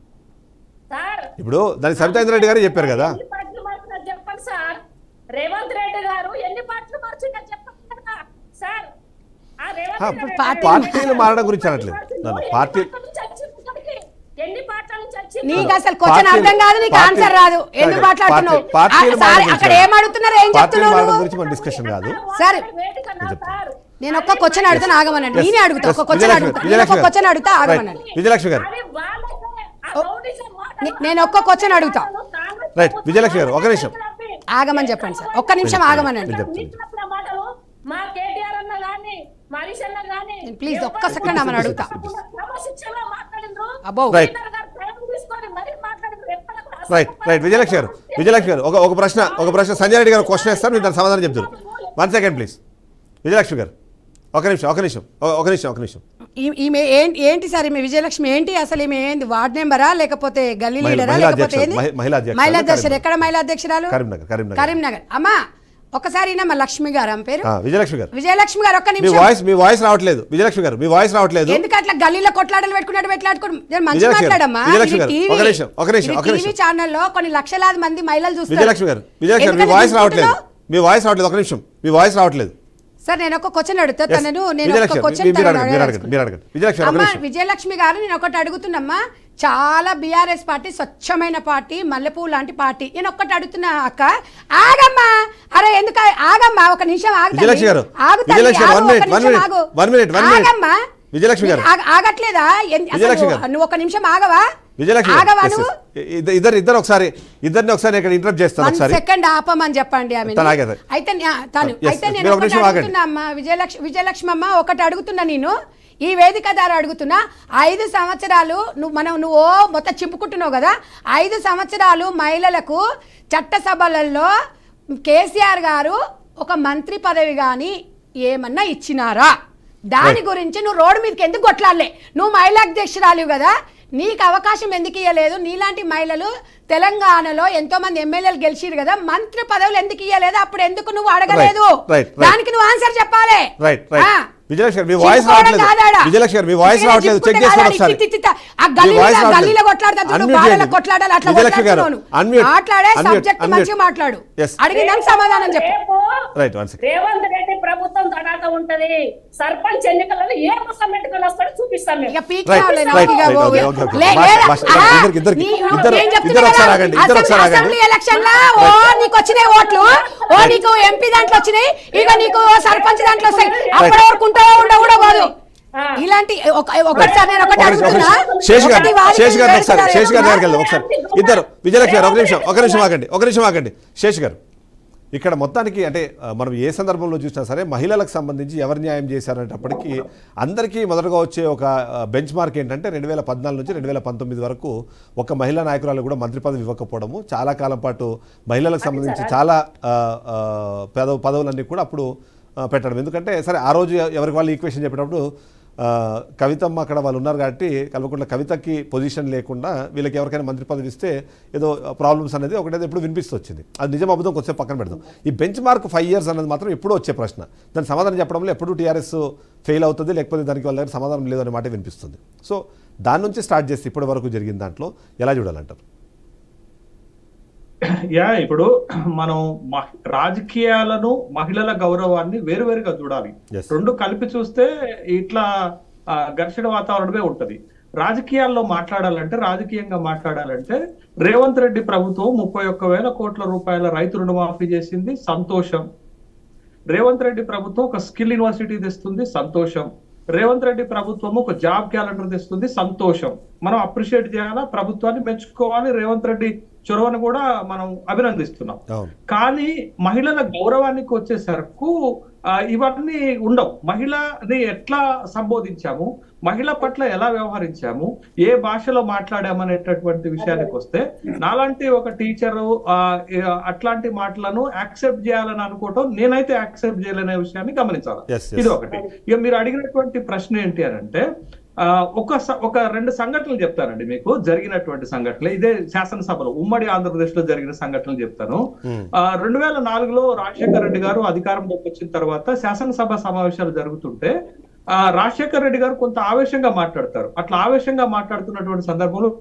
సార్ ఇప్పుడు దాని సవితాంద్ర రెడ్డి గారే చెప్పారు కదా ఎన్ని పార్టీలు మార్చినా చెప్పండి సార్ రేవంత్ రెడ్డి గారు ఎన్ని పార్టీలు మార్చిందో చెప్పండి కదా సార్ ఆ రేవంత్ ఆ, రెడ్డి పార్టీ- గారు పార్టీలు మారడం గురించి అనట్లేదు నన్ను పార్టీ పార్టీల నుంచి వచ్చింది ఇక్కడికి. ఎన్ని పార్టీల నుంచి వచ్చింది నీకు అసలు క్వశ్చన్ పార్టీలు- అర్థం కాదు నీకు పార్టీలు- ఆన్సర్ రాదు ఎందుకు పార్టీ- మాట్లాడుతున్నావు పార్టీలు ఆ, సారీ, మారడం అక్కడ గురించి ఏం అడుగుతున్నారు ఏం పార్టీలు చెప్తున్నావు మారడం నువ్వు? గురించి మన డిస్కషన్ కాదు సరే. వేదికన్నా సార్ నేను ఒక్క క్వశ్చన్ అడుగుతాను ఆగమనండి Yes, నేనే అడుగుతా yes, ఒక క్వశ్చన్ విజయలక్ష్మి- అడుగుతా నేను ఒక విజయలక్ష్మి క్వశ్చన్ అడుగుతా గారు. ఆగమనండి రైట్. విజయలక్ష్మి గారు అది వాళ్ళకే ఆ రౌడీజం మాటలు నే- నేను ఒక్క క్వశ్చన్ అడుగుతా కాంగ్రెస్ రైట్. విజయలక్ష్మి గారు, ఒక నిమిషం. ఆగమని చెప్పండి సార్ ఒక్క నిమిషం ఆగమనండి విజయలక్ష్మి. నీతినప్పుల మాటలు మా కేటీఆర్ అన్న గాని మనిషి అన్న గాని నేను ప్లీజ్ ఒక్క సెకండ్ ఆమెను అడుగుతా. క్రమశిక్షణగా మాట్లాడిండ్రు అబ్బో. రైట్. లీడర్ గారు టైం తీసుకొని మరీ మాట్లాడిండ్రు ఎక్కడ కూడా రైట్ రైట్ విజయలక్ష్మి గారు విజయలక్ష్మి గారు ఒక ఒక ప్రశ్న ఒక ప్రశ్న సంజయ్ రెడ్డి గారు క్వశ్చన్ ఇస్తారు మీరు దాని సమాధానం చెప్తారు వన్ సెకండ్ ప్లీజ్ విజయలక్ష్మి గారు ఒక నిమిషం ఒక నిమిషం ఒక- ఒక నిమిషం ఒక నిమిషం ఈ- ఈమె ఏంటి ఏంటి సార్ ఈమె విజయలక్ష్మి ఏంటి అసలు ఈమె ఏంది వార్డ్ మెంబరా లేకపోతే గల్లీ మహిళా- లీడరా మహిళా లేకపోతే అధ్యక్షురాలు, ఏంది మహి- మహిళా అధ్యక్షురాలు, మహిళా అధ్యక్షుడు కరీంనగర్. ఎక్కడ మహిళా అధ్యక్షురాలు కరీంనగర్, కరీంనగర్. కరీంనగర్ అమ్మా ఒకసారి మా లక్ష్మి గారు ఆమె పేరు ఆ, విజయలక్ష్మి గారు విజయలక్ష్మి గారు ఒక్క మీ నిమిషం వాయిస్ మీ వాయిస్ రావట్లేదు విజయలక్ష్మి గారు మీ వాయిస్ రావట్లేదు ఎందుకు అట్లా గల్లీలో కొట్లాటలు పెట్టుకున్నట్టు పెట్లాడుకోవడం నేను మంచి విజయలక్ష్మి గారు, మాట్లాడమ్మా విజయలక్ష్మి ఇది గారు, టీవీ ఒక నిమిషం, ఒక నిమిషం, ఒక టీవీ నిమిషం. ఛానల్లో కొన్ని లక్షలాది మంది మహిళలు చూస్తారు విజయలక్ష్మి గారు విజయలక్ష్మి గారు మీ ఎందుకని వాయిస్ రావట్లేదు తీసుకుంటున్నావు? మీ వాయిస్ రావట్లేదు ఒక నిమిషం మీ వాయిస్ రావట్లేదు సార్ నేను ఒక క్వశ్చన్ అడుగుతా Yes. తనను నేను విజయలక్ష్మి ఒక గారు, క్వశ్చన్ మీరు అడగండి, మీరు అడగండి, మీరు అడగండి. విజయలక్ష్మి గారు, ఒక అమ్మా నిమిషం. విజయలక్ష్మి గారు నేను ఒకటి అడుగుతున్నమ్మా చాలా బీఆర్ఎస్ పార్టీ స్వచ్ఛమైన పార్టీ మల్లెపూ లాంటి పార్టీ నేను ఒక్కటి అడుగుతున్నా అక్క ఆగమ్మా అరే ఎందుకు ఆ- ఆగమ్మా ఒక నిమిషం ఆగు తల్లి. విజయలక్ష్మి గారు, ఆగు తల్లి, విజయలక్ష్మి గారు, ఆగు, one ఒక minute, one నిమిషం minute, ఆగు. one minute, one minute. ఆగమ్మా విజయలక్ష్మి గారు. ఆగ- ఆగట్లేదా ఎన్- అసలు విజయలక్ష్మి గారు. నువ్వు ఒక నిమిషం ఆగవా విజయలక్ష్మి గారు, ఆగవా yes, నువ్వు? yes. ఇద్ద- ఇద్దరు ఇద్దరు ఒకసారి ఇద్దరిని ఒకసారి ఇక్కడ ఇంటరప్ట్ చేస్తాను వన్ ఒకసారి సెకండ్ ఆపమని చెప్పండి ఆమె తను ఆగదు. అయితే నే- తను Yes, అయితే yes. నేను మీరు ఒక ఒకటి నిమిషం ఆగండి. అడుగుతున్నా అమ్మా విజయలక్ష్మి విజయలక్ష్మి అమ్మ ఒకటి అడుగుతున్నా నేను ఈ వేదిక ద్వారా అడుగుతున్నా ఐదు సంవత్సరాలు నువ్వు మనం నువ్వు ఓ మొత్తం చింపుకుంటున్నావు కదా ఐదు సంవత్సరాలు మహిళలకు చట్టసభలలో కేసీఆర్ గారు ఒక మంత్రి పదవి కానీ ఏమన్నా ఇచ్చినారా దాని గురించి నువ్వు రోడ్డు మీదకి ఎందుకు కొట్లాడలే నువ్వు మహిళా అధ్యక్షురాలు కదా నీకు అవకాశం ఎందుకు ఇవ్వలేదు నీలాంటి మహిళలు తెలంగాణలో ఎంతో మంది ఎమ్మెల్యేలు గెలిచిరు కదా మంత్రి పదవులు ఎందుకు ఇవ్వలేదు అప్పుడు ఎందుకు నువ్వు అడగలేదు Right, right, right. దానికి నువ్వు ఆన్సర్ చెప్పాలి రైట్ రైట్ ఆ. విజయలక్ష్మి గారు మీ వాయిస్ చింపుకోవడం రావట్లేదు కాదాడ. విజయలక్ష్మి గారు మీ వాయిస్ ఇక్కడ రావట్లేదు చెక్ చింపుకుంటే చేసుకోండి కాదాడ, ఒకసారి ఇట్టి, ఇట్టి, ఇట్టి. ఆ మీ గల్లీలో- వాయిస్ రావట్లేదు. గల్లీలో కొట్లాడతా చూడు, Unmute బాలలో చేయండి. కొట్లాడాలి, అట్లా విజయలక్ష్మి గారు, కొట్లాడుతున్నావు. unmute, మాట్లాడే unmute, సబ్జెక్ట్ unmute. మంచిగా మాట్లాడు Yes. అడిగినాక సమాధానం చెప్పు రేపు right one second Revanth Reddy ప్రభుత్వం తడాక ఉంటది సర్పంచ్ ఎన్నికలలో ఏ ముఖం పెట్టుకొని వస్తాడో చూపిస్తాం మేము ఇక పీక్ Right, రావులే, right, నాకు ఇక right, ఓ- okay, okay, okay. లే- భాష- లేదా- భాష- ఆహా, ఇద్దరికి- ఇద్దరికి- నీ- ఇద్దరు- నేను చెప్తున్నా ఇద్దరు ఒకసారి కదా, ఆగండి, ఇద్దరు అసెంబ్లీ- ఒకసారి ఆగండి. అసెంబ్లీ ఎలక్షన్ లా ఓ నీకు వచ్చినాయి ఓట్లు ఓ నీకు ఎంపీ దాంట్లో వచ్చినాయి ఇక నీకు సర్పంచ్ దాంట్లో వస్తాయి అప్పటి వరకు ఉంటావో ఉండవు కూడా పోదు ఆ. ఇలాంటి ఒక- ఒకసారి నేను ఒకటి ఒక నిమిషం, ఒక అడుగుతున్నా నిమిషం. శేష్ గారు ప్రతి వారికి శేష్ గారు ఒకసారి వేడుకలు శేష్ గారి దగ్గరికి వెళ్దాం ఏమన్నా? ఒకసారి ఇద్దరు విజయలక్ష్మి గారు ఒక నిమిషం ఒక నిమిషం ఆగండి ఒక నిమిషం ఆగండి శేష్ గారు ఇక్కడ మొత్తానికి అంటే ఆ, మనం ఏ సందర్భంలో చూసినా సరే మహిళలకు సంబంధించి ఎవరు న్యాయం చేశారనేటప్పటికీ అందరికీ మొదటగా వచ్చే ఒక బెంచ్ మార్క్ ఏంటంటే రెండు వేల పద్నాలుగు నుంచి రెండు వేల పంతొమ్మిది వరకు ఒక మహిళా నాయకురాలు కూడా మంత్రి పదవి ఇవ్వకపోవడము చాలా కాలం పాటు మహిళలకు సంబంధించి చాలా ఆ, ఆ, పదవ పదవులన్నీ కూడా అప్పుడు ఆ, పెట్టడం ఎందుకంటే సరే ఆ రోజు ఎవరికి వాళ్ళు ఈక్వేషన్ చెప్పేటప్పుడు ఆ, కవితమ్మ అక్కడ వాళ్ళు ఉన్నారు కాబట్టి కల్వకుంట్ల కవితకి పొజిషన్ లేకుండా వీళ్ళకి ఎవరికైనా మంత్రి పదవి ఇస్తే ఏదో ప్రాబ్లమ్స్ అనేది ఒకటేదో ఎప్పుడు వినిపిస్తూ వచ్చింది అది నిజం అబద్ధం కొంచెం పక్కన పెడదాం ఈ బెంచ్ మార్క్ ఫైవ్ ఇయర్స్ అనేది మాత్రం ఎప్పుడూ వచ్చే ప్రశ్న దాని సమాధానం చెప్పడంలో ఎప్పుడు టీఆర్ఎస్ ఫెయిల్ అవుతుంది లేకపోతే దానికి వాళ్ళ దగ్గర సమాధానం లేదనే మాట వినిపిస్తుంది సో దాని నుంచి స్టార్ట్ చేసి ఇప్పటి వరకు జరిగిన దాంట్లో ఎలా చూడాలంటారు యా ఇప్పుడు మనం మహి- రాజకీయాలను మహిళల గౌరవాన్ని వేరువేరుగా చూడాలి Yes. రెండు కలిపి చూస్తే ఇట్లా ఆ, ఘర్షణ వాతావరణమే ఉంటది రాజకీయాల్లో మాట్లాడాలంటే రాజకీయంగా మాట్లాడాలంటే రేవంత్ రెడ్డి ప్రభుత్వం ముప్పై ఒక్క వేల కోట్ల రూపాయల రైతు రుణమాఫీ చేసింది సంతోషం రేవంత్ రెడ్డి ప్రభుత్వం ఒక స్కిల్ యూనివర్సిటీ తెస్తుంది సంతోషం రేవంత్ రెడ్డి ప్రభుత్వం ఒక జాబ్ క్యాలెండర్ తెస్తుంది సంతోషం మనం అప్రిషియేట్ చేయాలా ప్రభుత్వాన్ని మెచ్చుకోవాలి రేవంత్ రెడ్డి చొరవను కూడా మనం అభినందిస్తున్నాం అవును కానీ మహిళల గౌరవానికి వచ్చేసరకు ఆ, ఇవన్నీ ఉండవు మహిళని ఎట్లా సంబోధించాము మహిళ పట్ల ఎలా వ్యవహరించాము ఏ భాషలో మాట్లాడామనేటటువంటి విషయానికి వస్తే నాలాంటి ఒక టీచరు అట్లాంటి మాటలను యాక్సెప్ట్ చేయాలని అనుకోవటం నేనైతే యాక్సెప్ట్ చేయలేనే విషయాన్ని గమనించాలి Yes, yes. ఇది ఒకటి ఇక మీరు అడిగినటువంటి ప్రశ్న ఏంటి అని అంటే ఆ, ఒక స- ఒక రెండు సంఘటనలు చెప్తానండి మీకు జరిగినటువంటి సంఘటనలు ఇదే శాసనసభలో ఉమ్మడి ఆంధ్రప్రదేశ్ లో జరిగిన సంఘటనలు చెప్తాను Hmm. ఆ, రెండు వేల నాలుగులో రాజశేఖర రెడ్డి గారు అధికారంలోకి వచ్చిన తర్వాత శాసనసభ సమావేశాలు జరుగుతుంటే ఆ, రాజశేఖర రెడ్డి గారు కొంత ఆవేశంగా మాట్లాడతారు అట్లా ఆవేశంగా మాట్లాడుతున్నటువంటి సందర్భంలో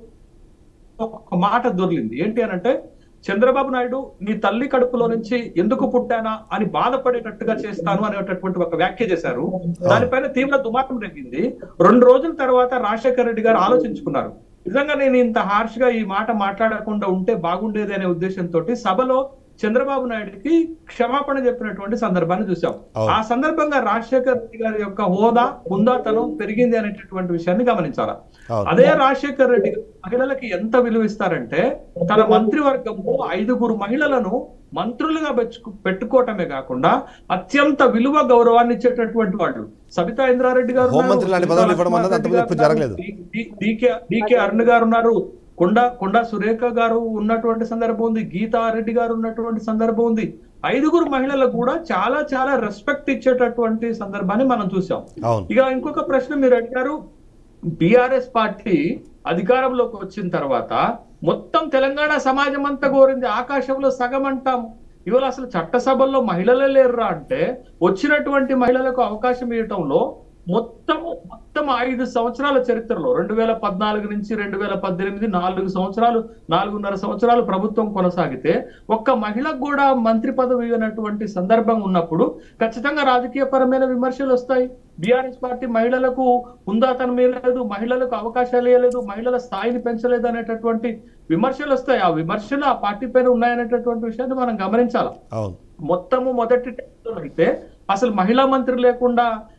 ఒక మాట దొర్లింది ఏంటి అని అంటే చంద్రబాబు నాయుడు నీ తల్లి కడుపులో నుంచి ఎందుకు పుట్టానా అని బాధపడేటట్టుగా చేస్తాను అనేటటువంటి ఒక వ్యాఖ్య చేశారు దానిపైన తీవ్ర దుమారం రేగింది రెండు రోజుల తర్వాత రాజశేఖర రెడ్డి గారు ఆలోచించుకున్నారు నిజంగా నేను ఇంత హార్ష్ గా ఈ మాట మాట్లాడకుండా ఉంటే బాగుండేది అనే ఉద్దేశంతో సభలో చంద్రబాబు నాయుడుకి క్షమాపణ చెప్పినటువంటి సందర్భాన్ని చూసాం అవును. ఆ సందర్భంగా రాజశేఖర రెడ్డి గారి యొక్క హోదా హుందాతనం పెరిగింది అనేటటువంటి విషయాన్ని గమనించాలా అవును. అదే రాజశేఖర్ రెడ్డి గారు మహిళలకి ఎంత విలువ ఇస్తారంటే తన మంత్రివర్గంలో ఐదుగురు మహిళలను మంత్రులుగా పెంచుకు పెట్టుకోవటమే కాకుండా అత్యంత విలువ గౌరవాన్ని ఇచ్చేటటువంటి వాళ్ళు సబితా ఇంద్రారెడ్డి గారు ఉన్నారు, హోంమంత్రి లాంటి పదవులు ఇవ్వడం అన్నది అంతకుముందు ఎప్పుడు జరగలేదు. డికే డికే అరుణ్ గారు ఉన్నారు కొండ కొండ సురేఖ గారు ఉన్నటువంటి సందర్భం ఉంది గీతా రెడ్డి గారు ఉన్నటువంటి సందర్భం ఉంది ఐదుగురు మహిళలకు కూడా చాలా చాలా రెస్పెక్ట్ ఇచ్చేటటువంటి సందర్భాన్ని మనం చూసాం అవును ఇక ఇంకొక ప్రశ్న మీరు అడిగారు బిఆర్ఎస్ పార్టీ అధికారంలోకి వచ్చిన తర్వాత మొత్తం తెలంగాణ సమాజం అంతా కోరింది ఆకాశంలో సగం అంటాం ఇవాళ అసలు చట్టసభల్లో మహిళలే లేరురా అంటే వచ్చినటువంటి మహిళలకు అవకాశం ఇవ్వటంలో మొత్తం మొత్తం ఐదు సంవత్సరాల చరిత్రలో రెండు వేల పద్నాలుగు నుంచి రెండు వేల పద్దెనిమిది నాలుగు సంవత్సరాలు నాలుగున్నర సంవత్సరాలు ప్రభుత్వం కొనసాగితే ఒక్క మహిళకు కూడా మంత్రి పదవి ఇవ్వనటువంటి సందర్భం ఉన్నప్పుడు ఖచ్చితంగా రాజకీయపరమైన విమర్శలు వస్తాయి బీఆర్ఎస్ పార్టీ మహిళలకు హుందాతనం ఇవ్వలేదు మహిళలకు అవకాశాలు ఇవ్వలేదు మహిళల స్థాయిని పెంచలేదు అనేటటువంటి విమర్శలు వస్తాయి ఆ విమర్శలు ఆ పార్టీ పైన ఉన్నాయనేటటువంటి విషయాన్ని మనం గమనించాలి అవును మొత్తము మొదటి టైంలో అయితే అసలు మహిళా మంత్రి లేకుండా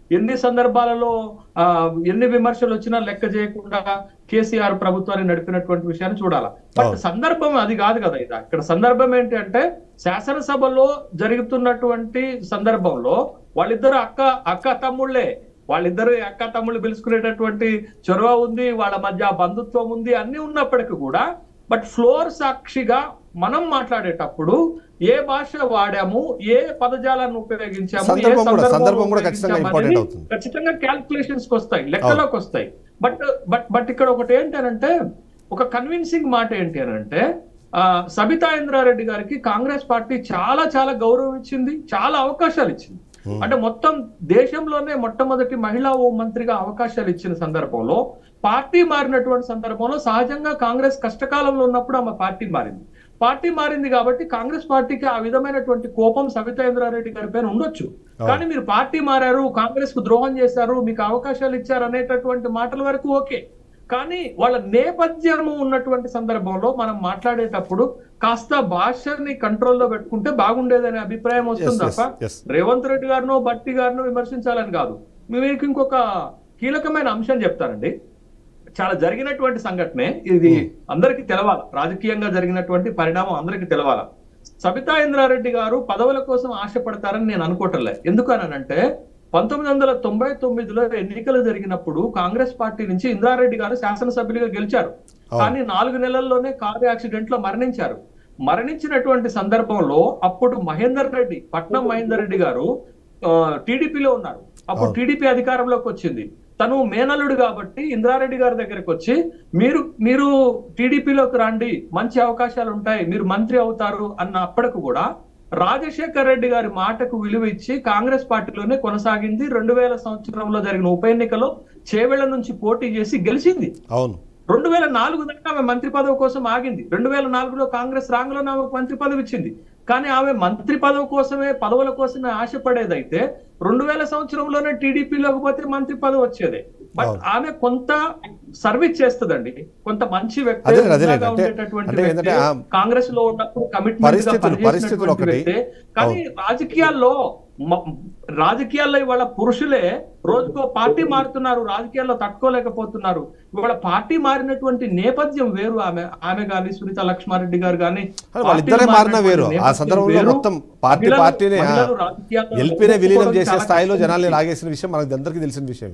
ఎన్ని సందర్భాలలో ఆ, ఎన్ని విమర్శలు వచ్చినా లెక్క చేయకుండా కేసీఆర్ ప్రభుత్వాన్ని నడిపినటువంటి విషయాన్ని చూడాలి బట్ అవును. సందర్భం అది కాదు కదా ఇది ఇక్కడ సందర్భం ఏంటి అంటే శాసనసభలో జరుగుతున్నటువంటి సందర్భంలో వాళ్ళిద్దరు అక్క అక్క తమ్ముళ్ళే వాళ్ళిద్దరు అక్క తమ్ముళ్ళు పిలుచుకునేటటువంటి చొరవ ఉంది వాళ్ళ మధ్య బంధుత్వం ఉంది అన్ని ఉన్నప్పటికీ కూడా బట్ ఫ్లోర్ సాక్షిగా మనం మాట్లాడేటప్పుడు ఏ భాష వాడాము ఏ పదజాలాన్ని ఉపయోగించాము ఏ సందర్భం కూడా- సందర్భంలో సందర్భం కూడా ఖచ్చితంగా ఉపయోగించాము important అనేది అవుతుంది. ఖచ్చితంగా క్యాల్కులేషన్స్ కి వస్తాయి లెక్కలోకి వస్తాయి బట్ బట్ బట్ ఇక్కడ ఒకటి ఏంటి అని అంటే ఒక కన్విన్సింగ్ మాట ఏంటి అని అంటే ఆ, సబితా ఇంద్రారెడ్డి గారికి కాంగ్రెస్ పార్టీ చాలా చాలా గౌరవం ఇచ్చింది చాలా అవకాశాలు ఇచ్చింది అంటే మొత్తం దేశంలోనే మొట్టమొదటి మహిళా హోం మంత్రిగా అవకాశాలు ఇచ్చిన సందర్భంలో పార్టీ మారినటువంటి సందర్భంలో సహజంగా కాంగ్రెస్ కష్టకాలంలో ఉన్నప్పుడు ఆమె పార్టీ మారింది పార్టీ మారింది కాబట్టి కాంగ్రెస్ పార్టీకి ఆ విధమైనటువంటి కోపం సబితా ఇంద్రారెడ్డి గారి పైన ఉండొచ్చు కానీ మీరు పార్టీ మారారు కాంగ్రెస్ కు ద్రోహం చేశారు మీకు అవకాశాలు ఇచ్చారు అనేటటువంటి మాటల వరకు ఓకే కానీ వాళ్ళ నేపథ్యము ఉన్నటువంటి సందర్భంలో మనం మాట్లాడేటప్పుడు కాస్త భాషని కంట్రోల్లో పెట్టుకుంటే బాగుండేదనే అభిప్రాయం వస్తుంది Yes, yes, తప్ప yes. రేవంత్ రెడ్డి గారినో బట్టి గారినో విమర్శించాలని కాదు మీకు ఇంకొక కీలకమైన అంశం చెప్తానండి చాలా జరిగినటువంటి సంఘటనే ఇది అందరికీ తెలవాలి రాజకీయంగా జరిగినటువంటి పరిణామం అందరికీ తెలవాలి సబితా ఇంద్రారెడ్డి గారు పదవుల కోసం ఆశపడతారని నేను అనుకోవటంలే ఎందుకనంటే పంతొమ్మిది వందల తొంభై తొమ్మిదిలో ఎన్నికలు జరిగినప్పుడు కాంగ్రెస్ పార్టీ నుంచి ఇంద్రారెడ్డి గారు శాసనసభ్యులుగా గెలిచారు కానీ నాలుగు నెలల్లోనే కారు యాక్సిడెంట్ లో మరణించారు మరణించినటువంటి సందర్భంలో అప్పుడు మహేందర్ రెడ్డి పట్నం మహేందర్ రెడ్డి గారు ఆ, టీడీపీలో ఉన్నారు అప్పుడు అవును. టీడీపీ అధికారంలోకి వచ్చింది తను మేనల్లుడు కాబట్టి ఇంద్రారెడ్డి గారి దగ్గరకు వచ్చి మీరు మీరు టీడీపీలోకి రండి మంచి అవకాశాలు ఉంటాయి మీరు మంత్రి అవుతారు అన్న అప్పటికి కూడా రాజశేఖర్ రెడ్డి గారి మాటకు విలువ ఇచ్చి కాంగ్రెస్ పార్టీలోనే కొనసాగింది రెండు వేల సంవత్సరంలో జరిగిన ఉప ఎన్నికలో చేవెళ్ల నుంచి పోటీ చేసి గెలిచింది అవును రెండు వేల నాలుగు దాకా ఆమె మంత్రి పదవి కోసం ఆగింది రెండు వేల నాలుగులో కాంగ్రెస్ రాంగ్లోనే ఆమెకు మంత్రి పదవి ఇచ్చింది కానీ ఆమె మంత్రి పదవి కోసమే పదవుల కోసమే ఆశపడేదైతే రెండు వేల సంవత్సరంలోనే టీడీపీలోకి పోతే మంత్రి పదవి వచ్చేదే బట్ అవును. ఆమె కొంత సర్వీస్ చేస్తుందండి కొంత మంచి వ్యక్తి అదేలే, అదేలే. హుందాగా అంటే- ఉండేటటువంటి అంటే వ్యక్తి, ఏంటంటే ఆ కాంగ్రెస్ లో ఉన్నప్పుడు కమిట్మెంట్ పరిస్థితులు- పరిస్థితులు ఒకటి. కానీ రాజకీయాల్లో మ- రాజకీయాల్లో ఇవాళ పురుషులే రోజుకో పార్టీ మారుతున్నారు రాజకీయాల్లో తట్టుకోలేకపోతున్నారు ఇవాళ పార్టీ మారినటువంటి నేపథ్యం వేరు ఆమె ఆమె గాని సునీత లక్ష్మారెడ్డి గారు గాని అని వాళ్ళిద్దరే మారిన వేరు ఆ నేపథ్యం సందర్భంలో వేరు. మొత్తం పార్టీ మహిళలు- పార్టీనే మహిళలు రాజకీయాల్లో ఎల్పీనే విలీనం ఒప్పుకోవడం చేసే చాలా స్థాయిలో కష్టం. జనాల్ని లాగేసిన విషయం మనకు అందరికీ తెలిసిన విషయం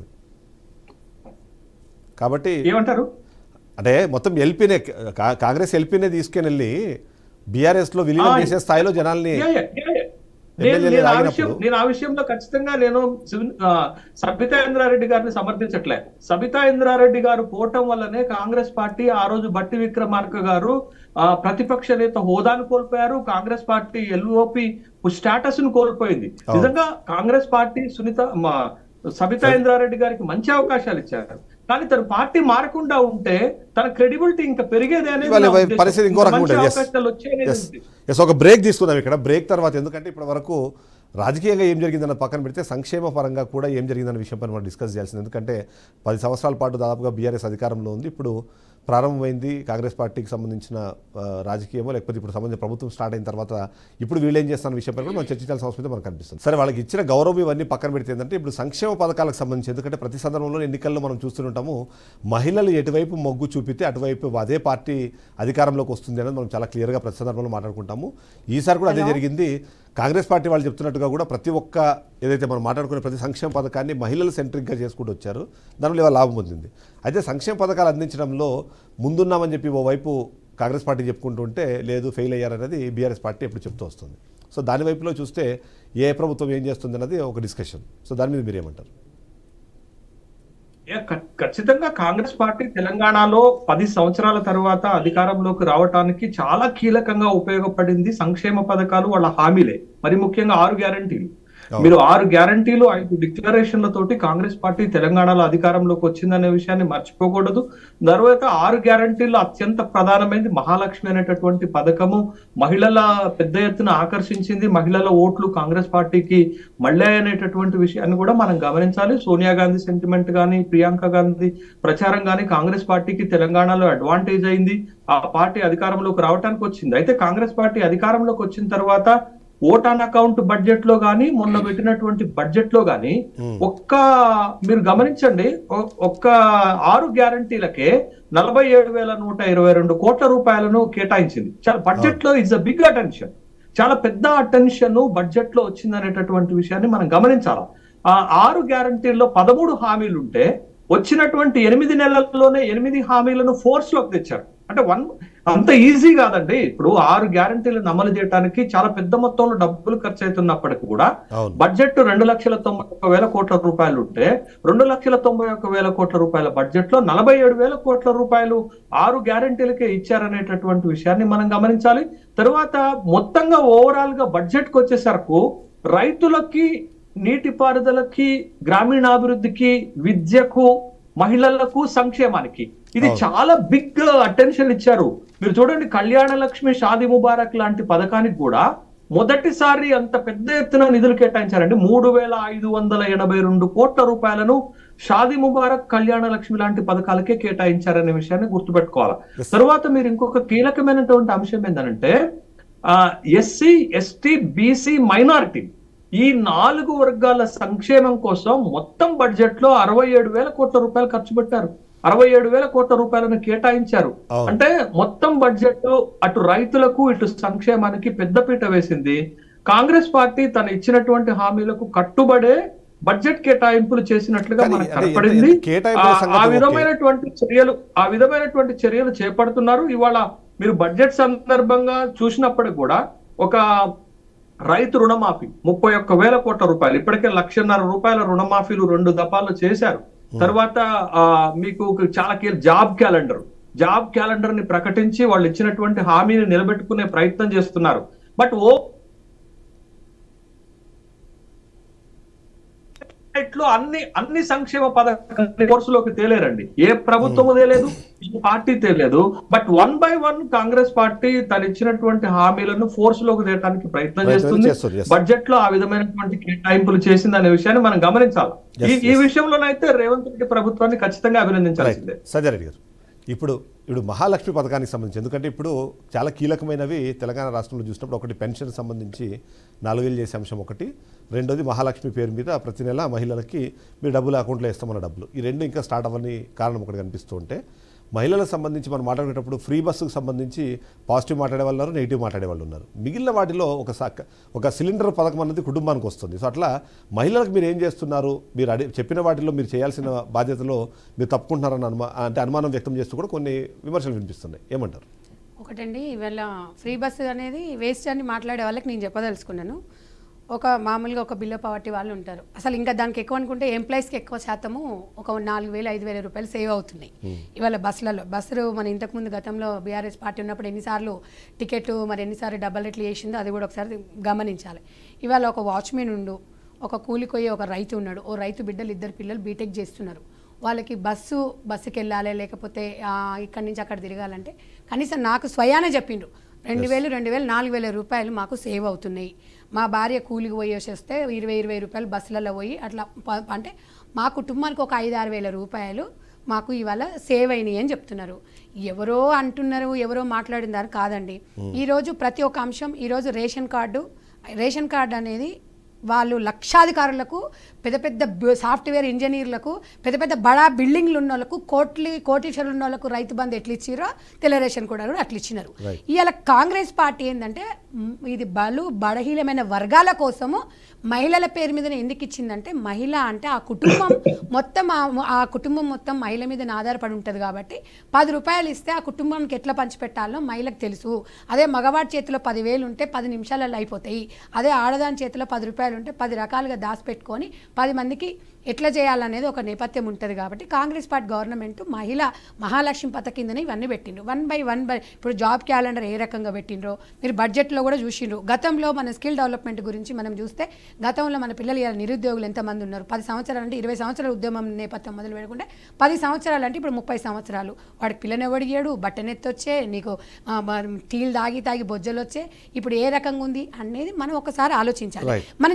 కాబట్టి ఏమంటారు అంటే మొత్తం ఎల్పీనే కా- కాంగ్రెస్ ఎల్పీనే తీసుకుని వెళ్ళి బీఆర్ఎస్ లో విలీనం ఆ, చేసే స్థాయిలో జనాల్ని Yeah, yeah, yeah, yeah. నేను ఎమ్మెల్యేలు నేను ఆ లాగినప్పుడు- విషయం నేను ఆ విషయంలో ఖచ్చితంగా నేను శివ- ఆ, సబితా ఇంద్రారెడ్డి గారిని సమర్థించట్లే సబితా ఇంద్రారెడ్డి గారు పోవటం వల్లనే కాంగ్రెస్ పార్టీ ఆ రోజు బట్టి విక్రమార్క గారు ఆ, ప్రతిపక్ష నేత హోదాను కోల్పోయారు కాంగ్రెస్ పార్టీ ఎల్ఓపి స్టేటస్ ను కోల్పోయింది అవును. నిజంగా కాంగ్రెస్ పార్టీ సునీత మా సబితా ఇంద్రారెడ్డి గారికి మంచి అవకాశాలు ఇచ్చారు కానీ తన పార్టీ మారకుండా ఉంటే తన క్రెడిబిలిటీ ఇంకా పెరిగేదే అనేది ఇవాళ నా ఉద్దేశం. పరిస్థితి ఇంకో ఇంకా రకంగా మంచి ఉండేది. Yes. అవకాశాలు వచ్చాయనేది ఎస్ ఉంది. ఎస్ ఒక బ్రేక్ తీసుకుందాం ఇక్కడ బ్రేక్ తర్వాత ఎందుకంటే ఇప్పటి వరకు రాజకీయంగా ఏం జరిగిందన్న పక్కన పెడితే సంక్షేమ పరంగా కూడా ఏం జరిగిందన్న విషయంపై మనం డిస్కస్ చేయాల్సింది ఎందుకంటే పది సంవత్సరాల పాటు దాదాపుగా బీఆర్ఎస్ అధికారంలో ఉంది ఇప్పుడు ప్రారంభమైంది కాంగ్రెస్ పార్టీకి సంబంధించిన ఆ, రాజకీయమో లేకపోతే ఇప్పుడు సంబంధించిన ప్రభుత్వం స్టార్ట్ అయిన తర్వాత ఇప్పుడు వీళ్ళు ఏం చేస్తున్న విషయంపై కూడా మనం చర్చించాల్సిన అవసరం అయితే మనకు కనిపిస్తుంది సరే వాళ్ళకి ఇచ్చిన గౌరవం ఇవన్నీ పక్కన పెడితే ఏంటంటే ఇప్పుడు సంక్షేమ పథకాలకు సంబంధించి ఎందుకంటే ప్రతి సందర్భంలో ఎన్నికల్లో మనం చూస్తుంటాము మహిళలు ఎటువైపు మొగ్గు చూపితే అటువైపు అదే పార్టీ అధికారంలోకి వస్తుంది అనేది మనం చాలా క్లియర్గా ప్రతి సందర్భంలో మాట్లాడుకుంటాము ఈసారి కూడా అదే జరిగింది కాంగ్రెస్ పార్టీ వాళ్ళు చెప్తున్నట్టుగా కూడా ప్రతి ఒక్క ఏదైతే మనం మాట్లాడుకునే ప్రతి సంక్షేమ పథకాన్ని మహిళలు సెంట్రిక్గా చేసుకుంటూ వచ్చారు దానివల్ల ఇవాళ లాభం పొందింది అయితే సంక్షేమ పథకాలు అందించడంలో ముందున్నామని చెప్పి ఓవైపు కాంగ్రెస్ పార్టీ చెప్పుకుంటూ ఉంటే లేదు ఫెయిల్ అయ్యారనేది బీఆర్ఎస్ పార్టీ ఎప్పుడు చెప్తూ వస్తుంది సో దాని వైపులో చూస్తే ఏ ప్రభుత్వం ఏం చేస్తుంది అన్నది ఒక డిస్కషన్ సో దాని మీద మీరేమంటారు ఏ, ఖ- ఖచ్చితంగా కాంగ్రెస్ పార్టీ తెలంగాణలో పది సంవత్సరాల తర్వాత అధికారంలోకి రావటానికి చాలా కీలకంగా ఉపయోగపడింది సంక్షేమ పథకాలు వాళ్ళ హామీలే మరి ముఖ్యంగా ఆరు గ్యారంటీలు అవును. మీరు ఆరు గ్యారంటీలు ఐదు డిక్లరేషన్ల తోటి కాంగ్రెస్ పార్టీ తెలంగాణలో అధికారంలోకి వచ్చిందనే విషయాన్ని మర్చిపోకూడదు తర్వాత ఆరు గ్యారంటీల్లో అత్యంత ప్రధానమైనది మహాలక్ష్మి అనేటటువంటి పథకము మహిళల పెద్ద ఎత్తున ఆకర్షించింది మహిళల ఓట్లు కాంగ్రెస్ పార్టీకి మళ్ళీ అనేటటువంటి విషయాన్ని కూడా మనం గమనించాలి సోనియా గాంధీ సెంటిమెంట్ గానీ ప్రియాంక గాంధీ ప్రచారం గానీ కాంగ్రెస్ పార్టీకి తెలంగాణలో అడ్వాంటేజ్ అయింది ఆ పార్టీ అధికారంలోకి రావడానికి వచ్చింది అయితే కాంగ్రెస్ పార్టీ అధికారంలోకి వచ్చిన తర్వాత ఓటాన్ అకౌంట్ బడ్జెట్ లో గానీ మొన్న పెట్టినటువంటి బడ్జెట్ లో గానీ ఒక్క మీరు గమనించండి ఒ- ఒక్క ఆరు గ్యారంటీలకే నలభై ఏడు వేల నూట ఇరవై రెండు కోట్ల రూపాయలను కేటాయించింది చాలా బడ్జెట్ లో ఇట్స్ అ బిగ్ అటెన్షన్ చాలా పెద్ద అటెన్షన్ బడ్జెట్ లో వచ్చిందనేటటువంటి విషయాన్ని మనం గమనించాలి ఆ ఆరు గ్యారంటీల్లో పదమూడు హామీలు ఉంటే వచ్చినటువంటి ఎనిమిది నెలల్లోనే ఎనిమిది హామీలను ఫోర్స్ లోకి తెచ్చారు అంటే వన్ అంత ఈజీ కాదండి ఇప్పుడు ఆరు గ్యారంటీలను అమలు చేయడానికి చాలా పెద్ద మొత్తంలో డబ్బులు ఖర్చు అవుతున్నప్పటికీ కూడా అవును బడ్జెట్ రెండు లక్షల తొంభై ఒక్క వేల కోట్ల రూపాయలు ఉంటే రెండు లక్షల తొంభై ఒక్క వేల కోట్ల రూపాయల బడ్జెట్ లో నలభై ఏడు వేల కోట్ల రూపాయలు ఆరు గ్యారంటీలకే ఇచ్చారనేటటువంటి విషయాన్ని మనం గమనించాలి తర్వాత మొత్తంగా ఓవరాల్ గా బడ్జెట్ కి వచ్చేసరకు రైతులకి నీటిపారుదలకి గ్రామీణాభివృద్ధికి విద్యకు మహిళలకు సంక్షేమానికి ఇది అవును. చాలా బిగ్ అటెన్షన్ ఇచ్చారు మీరు చూడండి కళ్యాణ లక్ష్మి షాది ముబారక్ లాంటి పథకానికి కూడా మొదటిసారి అంత పెద్ద ఎత్తున నిధులు కేటాయించారండి మూడు వేల ఐదు వందల ఎనభై రెండు కోట్ల రూపాయలను షాది ముబారక్ కళ్యాణ లక్ష్మి లాంటి పథకాలకే కేటాయించారనే విషయాన్ని గుర్తుపెట్టుకోవాలి Yes. తర్వాత మీరు ఇంకొక కీలకమైనటువంటి అంశం ఏంటంటే ఎస్సీ ఎస్టీ బీసీ మైనారిటీ ఈ నాలుగు వర్గాల సంక్షేమం కోసం మొత్తం బడ్జెట్ లో అరవై ఏడు వేల కోట్ల రూపాయలు ఖర్చు పెట్టారు అరవై ఏడు వేల కోట్ల రూపాయలను కేటాయించారు అవును. అంటే మొత్తం బడ్జెట్ అటు రైతులకు ఇటు సంక్షేమానికి పెద్దపీట వేసింది కాంగ్రెస్ పార్టీ తను ఇచ్చినటువంటి హామీలకు కట్టుబడే బడ్జెట్ కేటాయింపులు చేసినట్లుగా కానీ మనకు అంటే కనపడింది ఎంత కేటాయింపుల ఆ- సంగతి ఆ ఓకే. విధమైనటువంటి చర్యలు ఆ విధమైనటువంటి చర్యలు చేపడుతున్నారు ఇవాళ మీరు బడ్జెట్ సందర్భంగా చూసినప్పటికి కూడా ఒక రైతు రుణమాఫీ ముప్పై ఒక్క వేల కోట్ల రూపాయలు ఇప్పటికే లక్షన్నర రూపాయల రుణమాఫీలు రెండు దఫాలు చేశారు తర్వాత ఆ, మీకు ఒక చాలా కీలక జాబ్ క్యాలెండర్ జాబ్ క్యాలెండర్ ని ప్రకటించి వాళ్ళు ఇచ్చినటువంటి హామీని నిలబెట్టుకునే ప్రయత్నం చేస్తున్నారు బట్ ఓ లో అన్ని అన్ని సంక్షేమ పథకాలు కోర్సులోకి తేలేరండి ఏ ప్రభుత్వము తేలేదు ఏ పార్టీ తేలేదు but one by one Congress party తను ఇచ్చినటువంటి హామీలను ఫోర్స్ లోకి తేయడానికి ప్రయత్నం ప్రయత్నం చేస్తుంది చేస్తుంది, yes. బడ్జెట్ లో ఆ విధమైనటువంటి కేటాయింపులు చేసింది అనే విషయాన్ని మనం గమనించాలి Yes, ఈ ఈ yes. విషయంలోనైతే రేవంత్ రెడ్డి ప్రభుత్వాన్ని ఖచ్చితంగా రైట్ అభినందించాల్సిందే సజ్జారెడ్డి గారు ఇప్పుడు ఇప్పుడు మహాలక్ష్మి పథకానికి సంబంధించి ఎందుకంటే ఇప్పుడు చాలా కీలకమైనవి తెలంగాణ రాష్ట్రంలో చూసినప్పుడు ఒకటి పెన్షన్ సంబంధించి నాలుగు వేలు చేసే అంశం ఒకటి రెండోది మహాలక్ష్మి పేరు మీద ప్రతి నెల మహిళలకి మీరు డబ్బులు అకౌంట్లో ఇస్తామన్న డబ్బులు ఈ రెండు ఇంకా స్టార్ట్ అవ్వని కారణం ఒకటి కనిపిస్తూ ఉంటే మహిళలకు సంబంధించి మనం మాట్లాడేటప్పుడు ఫ్రీ బస్సుకు సంబంధించి పాజిటివ్ మాట్లాడే వాళ్ళు ఉన్నారు నెగిటివ్ మాట్లాడే వాళ్ళు ఉన్నారు మిగిలిన వాటిలో ఒక సక్ ఒక సిలిండర్ పథకం అన్నది కుటుంబానికి వస్తుంది సో అట్లా మహిళలకు మీరు ఏం చేస్తున్నారు మీరు అడి చెప్పిన వాటిలో మీరు చేయాల్సిన బాధ్యతలో మీరు తప్పుకుంటున్నారని అనుమా అంటే అనుమానం వ్యక్తం చేస్తూ కూడా కొన్ని విమర్శలు వినిపిస్తున్నాయి ఏమంటారు ఒకటండి ఇవాళ ఫ్రీ బస్సు అనేది వేస్ట్ అని మాట్లాడే వాళ్ళకి నేను చెప్పదలుచుకున్నాను ఒక మామూలుగా ఒక బిలో పవర్టీ వాళ్ళు ఉంటారు అసలు ఇంకా దానికి ఎక్కువ అనుకుంటే ఎంప్లాయీస్కి ఎక్కువ శాతము ఒక నాలుగు వేలు ఐదు వేల రూపాయలు సేవ్ అవుతున్నాయి ఇవాళ బస్సులలో బస్సులు మన ఇంతకుముందు గతంలో బీఆర్ఎస్ పార్టీ ఉన్నప్పుడు ఎన్నిసార్లు టికెట్ మరి ఎన్నిసార్లు డబల్ రేట్లు చేసిందో అది కూడా ఒకసారి గమనించాలి ఇవాళ ఒక వాచ్మెన్ ఉండు ఒక కూలికొయ్యే ఒక రైతు ఉన్నాడు ఓ రైతు బిడ్డలు ఇద్దరు పిల్లలు బీటెక్ చేస్తున్నారు వాళ్ళకి బస్సు బస్సుకి వెళ్ళాలి లేకపోతే ఆ, ఇక్కడి నుంచి అక్కడ తిరగాలంటే కనీసం నాకు స్వయానే చెప్పిండ్రు రెండు వేలు రెండు వేలు నాలుగు వేల రూపాయలు మాకు సేవ్ అవుతున్నాయి మా భార్య కూలికి పోయి వస్తే ఇరవై ఇరవై రూపాయలు బస్సులలో పోయి అట్లా ప- అంటే మా కుటుంబానికి ఒక ఐదు ఆరు వేల రూపాయలు మాకు ఇవాళ సేవ్ అయినాయి అని చెప్తున్నారు ఎవరో అంటున్నారు ఎవరో మాట్లాడినారు కాదండి ఈరోజు ప్రతి ఒక్క అంశం ఈరోజు రేషన్ కార్డు రేషన్ కార్డు అనేది వాళ్ళు లక్షాధికారులకు పెద్ద పెద్ద బ- సాఫ్ట్వేర్ ఇంజనీర్లకు పెద్ద పెద్ద బడా బిల్డింగ్లు ఉన్న వాళ్ళకు కోట్లి కోటీశ్వరులు ఉన్న వాళ్ళకు రైతు బంధు ఎట్లా ఇచ్చిరో తెల్ల రేషన్ కూడా కూడా అట్లా ఇచ్చినారు Right. ఇవాళ కాంగ్రెస్ పార్టీ ఏంటంటే మ్, ఇది బలు బలహీనమైన వర్గాల కోసము మహిళల పేరు మీద ఎందుకు ఇచ్చిందంటే మహిళ అంటే ఆ కుటుంబం మొత్తం ఆ- ఆ కుటుంబం మొత్తం మహిళ మీద ఆధారపడి ఉంటుంది కాబట్టి పది రూపాయలు ఇస్తే ఆ కుటుంబానికి ఎట్లా పంచిపెట్టాలో మహిళకు తెలుసు అదే మగవాడి చేతిలో పదివేలు ఉంటే పది నిమిషాలలో అయిపోతాయి అదే ఆడదాని చేతిలో పది రూపాయలు ఉంటే పది రకాలుగా దాచిపెట్టుకొని పది మందికి ఎట్లా చేయాలనేది ఒక నేపథ్యం ఉంటుంది కాబట్టి కాంగ్రెస్ పార్టీ గవర్నమెంట్ మహిళ మహాలక్ష్మి పథకం కిందనే ఇవన్నీ పెట్టిండ్రు వన్ బై వన్ బై ఇప్పుడు జాబ్ క్యాలెండర్ ఏ రకంగా పెట్టిండ్రో మీరు బడ్జెట్లో కూడా చూసిండ్రు గతంలో మన స్కిల్ డెవలప్మెంట్ గురించి మనం చూస్తే గతంలో మన పిల్లలు ఇవాళ నిరుద్యోగులు ఎంతమంది ఉన్నారు పది సంవత్సరాలు అంటే ఇరవై సంవత్సరాల ఉద్యమం నేపథ్యం మొదలు పెట్టుకుంటే పది సంవత్సరాలు అంటే ఇప్పుడు ముప్పై సంవత్సరాలు వాడికి పిల్లని ఎవడిగాడు బట్టనెత్తొచ్చే నీకు ఆ, మ- టీలు తాగి తాగి బొజ్జలు వచ్చే ఇప్పుడు ఏ రకంగా ఉంది అనేది మనం ఒకసారి ఆలోచించాలి Right. మనం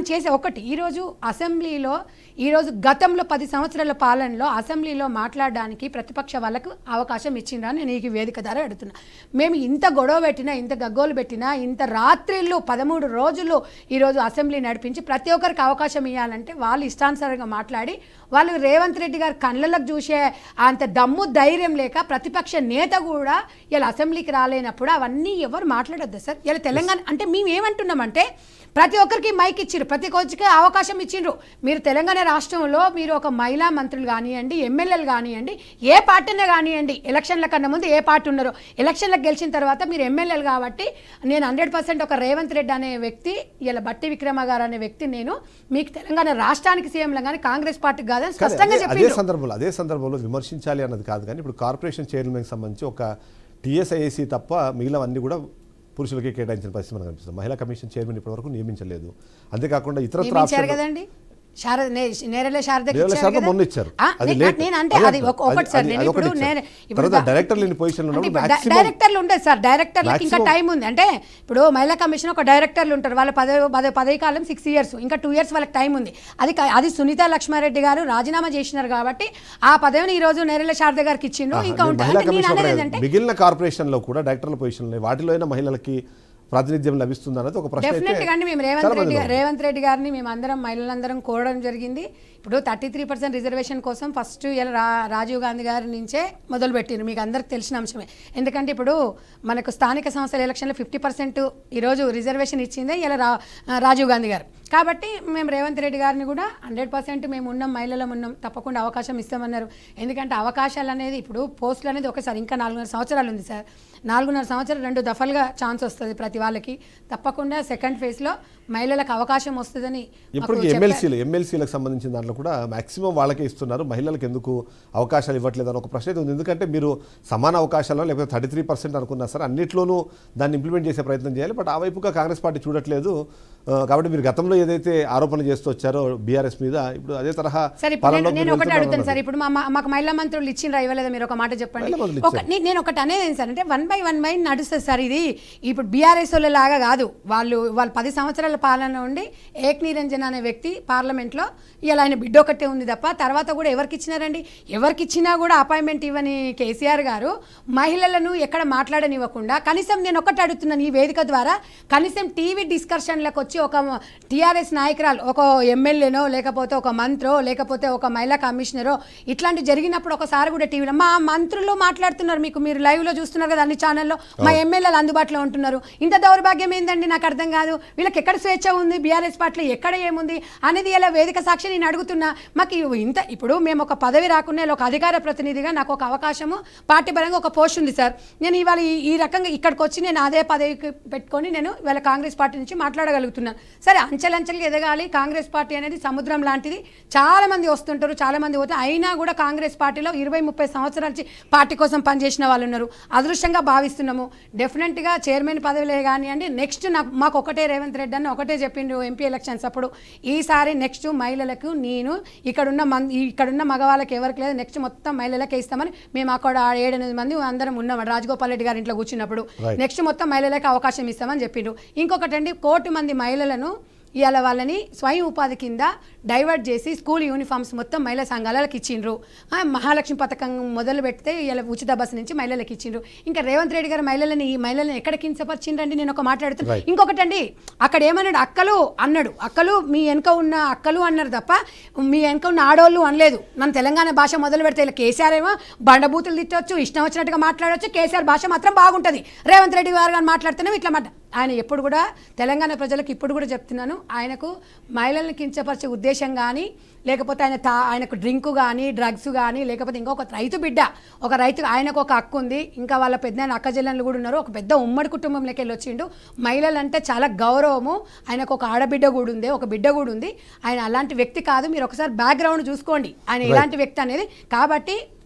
మనం చేసే ఒకటి ఈరోజు అసెంబ్లీలో ఈరోజు గతంలో పది సంవత్సరాల పాలనలో అసెంబ్లీలో మాట్లాడడానికి ప్రతిపక్ష వాళ్ళకు అవకాశం ఇచ్చిండ్రా నేను ఈ వేదిక ద్వారా అడుగుతున్నా మేము ఇంత గొడవ పెట్టినా ఇంత గగ్గోలు పెట్టినా ఇంత రాత్రిళ్ళు పదమూడు రోజులు ఈరోజు అసెంబ్లీ నడిపించి ప్రతి ఒక్కరికి అవకాశం ఇవ్వాలంటే వాళ్ళు ఇష్టానుసారంగా మాట్లాడి వాళ్ళు రేవంత్ రెడ్డి గారి కళ్ళలకు చూసే అంత దమ్ము ధైర్యం లేక ప్రతిపక్ష నేత కూడా ఇలా అసెంబ్లీకి రాలేనప్పుడు అవన్నీ ఎవరు మాట్లాడొద్దు సార్ ఇలా తెలంగాణ అంటే మేము ఏమంటున్నామంటే ప్రతి ఒక్కరికి మైక్ ఇచ్చిర్రు ప్రతి ఒక్కరికి అవకాశం ఇచ్చిండ్రు మీరు తెలంగాణ రాష్ట్రంలో మీరు ఒక మహిళా మంత్రులు కానివ్వండి ఎమ్మెల్యేలు కానివ్వండి ఏ పార్టీనే కానివ్వండి ఎలక్షన్ల కన్నా ముందు ఏ పార్టీ ఉన్నారో ఎలక్షన్లకు గెలిచిన తర్వాత మీరు ఎమ్మెల్యేలు కాబట్టి నేను హండ్రెడ్ పర్సెంట్ ఒక రేవంత్ రెడ్డి అనే వ్యక్తి ఇలా బట్టి విక్రమ గారు అనే వ్యక్తి నేను మీకు తెలంగాణ రాష్ట్రానికి సీఎంలో కానీ కాంగ్రెస్ పార్టీకి కాదని కానీ స్పష్టంగా అదే- అదే చెప్పిండ్రు సందర్భంలో అదే సందర్భంలో విమర్శించాలి అన్నది కాదు కానీ ఇప్పుడు కార్పొరేషన్ చైర్మన్కి సంబంధించి ఒక టీఎస్ఐఏసీ తప్ప మిగిలినవన్నీ కూడా పురుషులకే కేటాయించిన పరిస్థితి మనకు కనిపిస్తుంది మహిళా కమిషన్ చైర్మన్ ఇప్పటివరకు నియమించలేదు అంతేకాకుండా ఇతరత్ర నియమించారు ఆప్షన్లు- కదండి శారద నే- నేరల శారదకి నేరల ఇచ్చారు శారద కదా? మొన్న ఇచ్చారు. ఆ, అది నే- late. నేను అంటే అదే అది ఒక- అంటున్నా. ఒకటి సార్ అది- నేను అది ఇప్పుడు ఒకటి ఇచ్చారు. నేర- ఇప్పుడు తర్వాత దా- డైరెక్టర్ లేని పొజిషన్లో అంటే ఉన్నప్పుడు ఇప్పుడు maximum- డైరెక్టర్లు ఉండేది సార్ డైరెక్టర్లకు ఇంకా maximum- టైం ఉంది అంటే ఇప్పుడు మహిళా కమిషన్ ఒక డైరెక్టర్లు ఉంటారు వాళ్ళ పదవి పదవి పదవి కాలం సిక్స్ ఇయర్స్ ఇంకా టూ ఇయర్స్ వాళ్ళకి టైం ఉంది అది క- అది సునీత లక్ష్మారెడ్డి గారు రాజీనామా చేసినారు కాబట్టి ఆ పదవిని ఈ రోజు నేరల శారద గారికి ఇచ్చిండు ఆహా, ఇంకా నేను ఉంటుంది మహిళా అంటే నేను కమిషన్ అనేది ఒకటే ఏంటంటే మిగిలిన కార్పొరేషన్లో కూడా డైరెక్టర్ల పొజిషన్లో వాటిలో అయినా మహిళలకి ప్రాతినిధ్యం లభిస్తుంది అన్నది ఒక ప్రశ్న అయితే డెఫినెట్ గా అండి మేము చాలా రేవంత్ రెడ్డి మందిలో గారు- రేవంత్ రెడ్డి గారిని మేము అందరం మహిళలందరం కోరడం జరిగింది ఇప్పుడు థర్టీ త్రీ పర్సెంట్ రిజర్వేషన్ కోసం ఫస్ట్ ఇలా రా రాజీవ్ గాంధీ గారి నుంచే మొదలు పెట్టిండ్రు మీకు అందరికి తెలిసిన అంశమే ఎందుకంటే ఇప్పుడు మనకు స్థానిక సంస్థల ఎలక్షన్లో ఫిఫ్టీ పర్సెంట్ ఈరోజు రిజర్వేషన్ ఇచ్చిందే ఇలా రా రాజీవ్ గాంధీ గారు కాబట్టి మేము రేవంత్ రెడ్డి గారిని కూడా హండ్రెడ్ పర్సెంట్ మేము ఉన్నాం మహిళలం ఉన్నాం తప్పకుండా అవకాశం ఇస్తామన్నారు ఎందుకంటే అవకాశాలు అనేది ఇప్పుడు పోస్టులు అనేది ఒకసారి ఇంకా నాలుగున్నర సంవత్సరాలు ఉంది సార్ నాలుగున్నర సంవత్సరాలు రెండు దఫలుగా ఛాన్స్ వస్తుంది ప్రతి వాళ్ళకి తప్పకుండా సెకండ్ ఫేజ్లో మహిళలకు అవకాశం వస్తుందని మాకు ఇప్పటికి చెప్పారు. ఎమ్మెల్సీలు ఎమ్మెల్సీలకు సంబంధించిన దాంట్లో కూడా మాక్సిమం వాళ్ళకే ఇస్తున్నారు మహిళలకు ఎందుకు అవకాశాలు ఇవ్వట్లేదు అని ఒక ప్రశ్న అయితే ఉంది ఎందుకంటే మీరు సమాన అవకాశాలు లేకపోతే థర్టీ త్రీ పర్సెంట్ అనుకున్నా సరే అన్నిట్లోనూ దాన్ని ఇంప్లిమెంట్ చేసే ప్రయత్నం చేయాలి బట్ ఆ వైపుగా కాంగ్రెస్ పార్టీ చూడట్లేదు ఆ, కాబట్టి మీరు గతంలో ఏదైతే ఆరోపణలు చేస్తూ వచ్చారో బీఆర్ఎస్ మీద ఇప్పుడు అదే తరహా సరే ఇప్పుడు నేను- పాలనలోకి నేను మీరు ఒకటి వెళ్తున్నారు అడుగుతాను సార్ అన్నది. ఇప్పుడు మా మా- మాకు మహిళా మంత్రులు ఇచ్చిండ్రా ఇవ్వలేదా మీరు ఒక మాట చెప్పండి మహిళా మంత్రులు ఒక నే- నేను ఒకటి అనేది ఏంటి సార్ అంటే వన్ బై వన్ బై నడుస్తుంది సార్ ఇది ఇప్పుడు బీఆర్ఎస్ లాగా కాదు వాళ్ళు వాళ్ళు పది సంవత్సరాల పాలన ఉండి ఏక్ నిరంజన్ అనే వ్యక్తి పార్లమెంట్లో ఇలా ఆయన బిడ్డ ఒకటే ఉంది తప్ప తర్వాత కూడా ఎవరికి ఇచ్చినారండి ఎవరికి ఇచ్చినా కూడా అపాయింట్మెంట్ ఇవ్వని కేసీఆర్ గారు మహిళలను ఎక్కడ మాట్లాడనివ్వకుండా కనీసం నేను ఒకటి అడుగుతున్నాను ఈ వేదిక ద్వారా కనీసం టీవీ డిస్కషన్లకు వచ్చి ఒక టీఆర్ఎస్ నాయకురాలు ఒక ఎమ్మెల్యేనో లేకపోతే ఒక మంత్రో లేకపోతే ఒక మహిళా కమిషనరో ఇట్లాంటి జరిగినప్పుడు ఒకసారి కూడా టీవీలో మా మంత్రులు మాట్లాడుతున్నారు మీకు మీరు లైవ్లో చూస్తున్నారు కదా అన్ని ఛానల్లో మా ఎమ్మెల్యేలు అందుబాటులో ఉంటున్నారు ఇంత దౌర్భాగ్యం ఏందండి నాకు అర్థం కాదు వీళ్ళకి ఎక్కడ స్వేచ్ఛ ఉంది బీఆర్ఎస్ పార్టీలో ఎక్కడ ఏముంది అనేది ఇలా వేదిక సాక్షి నేను అడుగుతున్నా మాకు ఇవి ఇంత ఇప్పుడు మేము ఒక పదవి రాకుండా ఇలా ఒక అధికార ప్రతినిధిగా నాకు ఒక అవకాశము పార్టీ పరంగా ఒక పోస్ట్ ఉంది సార్ నేను ఇవాళ ఈ- ఈ రకంగా ఇక్కడికి వచ్చి నేను అదే పదవికి పెట్టుకొని నేను ఇవాళ కాంగ్రెస్ పార్టీ నుంచి మాట్లాడగలుగుతున్నాను సరే అంచెలంచెలుగా ఎదగాలి కాంగ్రెస్ పార్టీ అనేది సముద్రం లాంటిది చాలా మంది వస్తుంటారు చాలా మంది పోతే అయినా కూడా కాంగ్రెస్ పార్టీలో ఇరవై ముప్పై సంవత్సరాల నుంచి పార్టీ కోసం పనిచేసిన వాళ్ళు ఉన్నారు అదృష్టంగా భావిస్తున్నాము డెఫినెట్గా చైర్మన్ పదవిలే కానివ్వండి నెక్స్ట్ నాకు మాకు ఒకటే రేవంత్ రెడ్డి అని ఒకటే చెప్పిండు ఎంపీ ఎలక్షన్స్ అప్పుడు ఈసారి నెక్స్ట్ మహిళలకు నేను ఇక్కడున్న మన్ ఇక్కడున్న మగవాళ్ళకి ఎవరికి లేదు నెక్స్ట్ మొత్తం మహిళలకే ఇస్తామని మేము అక్కడ ఏడెనిమిది మంది అందరం ఉన్నాం రాజగోపాల్ రెడ్డి గారి ఇంట్లో కూర్చున్నప్పుడు Right. నెక్స్ట్ మొత్తం మహిళలకు అవకాశం ఇస్తామని చెప్పిండు ఇంకొకటి అండి కోటి మంది మహిళలను ఇవాళ వాళ్ళని స్వయం ఉపాధి కింద డైవర్ట్ చేసి స్కూల్ యూనిఫామ్స్ మొత్తం మహిళా సంఘాలకు ఇచ్చిండ్రు ఆ, మహాలక్ష్మి పథకం మొదలు పెడితే ఇలా ఉచిత బస్సు నుంచి మహిళలకు ఇచ్చిండ్రు ఇంకా రేవంత్ రెడ్డి గారు మహిళలని ఈ మహిళలను ఎక్కడ కించపరిచిండ్రండి నేను ఒక మాట్లాడుతున్నా Right. ఇంకొకటి అండి అక్కడ ఏమన్నాడు అక్కలు అన్నాడు అక్కలు మీ వెనక ఉన్న అక్కలు అన్నారు తప్ప మీ వెనక ఉన్న ఆడోళ్ళు అనలేదు మన తెలంగాణ భాష మొదలు పెడితే ఇలా కేసీఆర్ ఏమో బండబూతులు తిట్టవచ్చు ఇష్టం వచ్చినట్టుగా మాట్లాడవచ్చు కేసీఆర్ భాష మాత్రం బాగుంటుంది రేవంత్ రెడ్డి గారు కానీ మాట్లాడుతూనే ఇట్లా మాట ఆయన ఎప్పుడు కూడా తెలంగాణ ప్రజలకు ఇప్పుడు కూడా చెప్తున్నాను ఆయనకు మహిళల్ని కించపరిచే ఉద్దేశం కానీ లేకపోతే ఆయన తా ఆయనకు డ్రింక్ కానీ డ్రగ్స్ కానీ లేకపోతే ఇంకొక రైతు బిడ్డ ఒక రైతు ఆయనకు ఒక హక్కు ఉంది ఇంకా వాళ్ళ పెద్ద ఆయన అక్క చెల్లెళ్ళు కూడా ఉన్నారు ఒక పెద్ద ఉమ్మడి కుటుంబంలోకి వెళ్ళి వచ్చిండు మహిళలు అంటే చాలా గౌరవము ఆయనకు ఒక ఆడబిడ్డ కూడా ఉంది ఒక బిడ్డ కూడా ఉంది ఆయన అలాంటి వ్యక్తి కాదు మీరు ఒకసారి బ్యాక్గ్రౌండ్ చూసుకోండి ఆయన ఎలాంటి వ్యక్తి అనేది కాబట్టి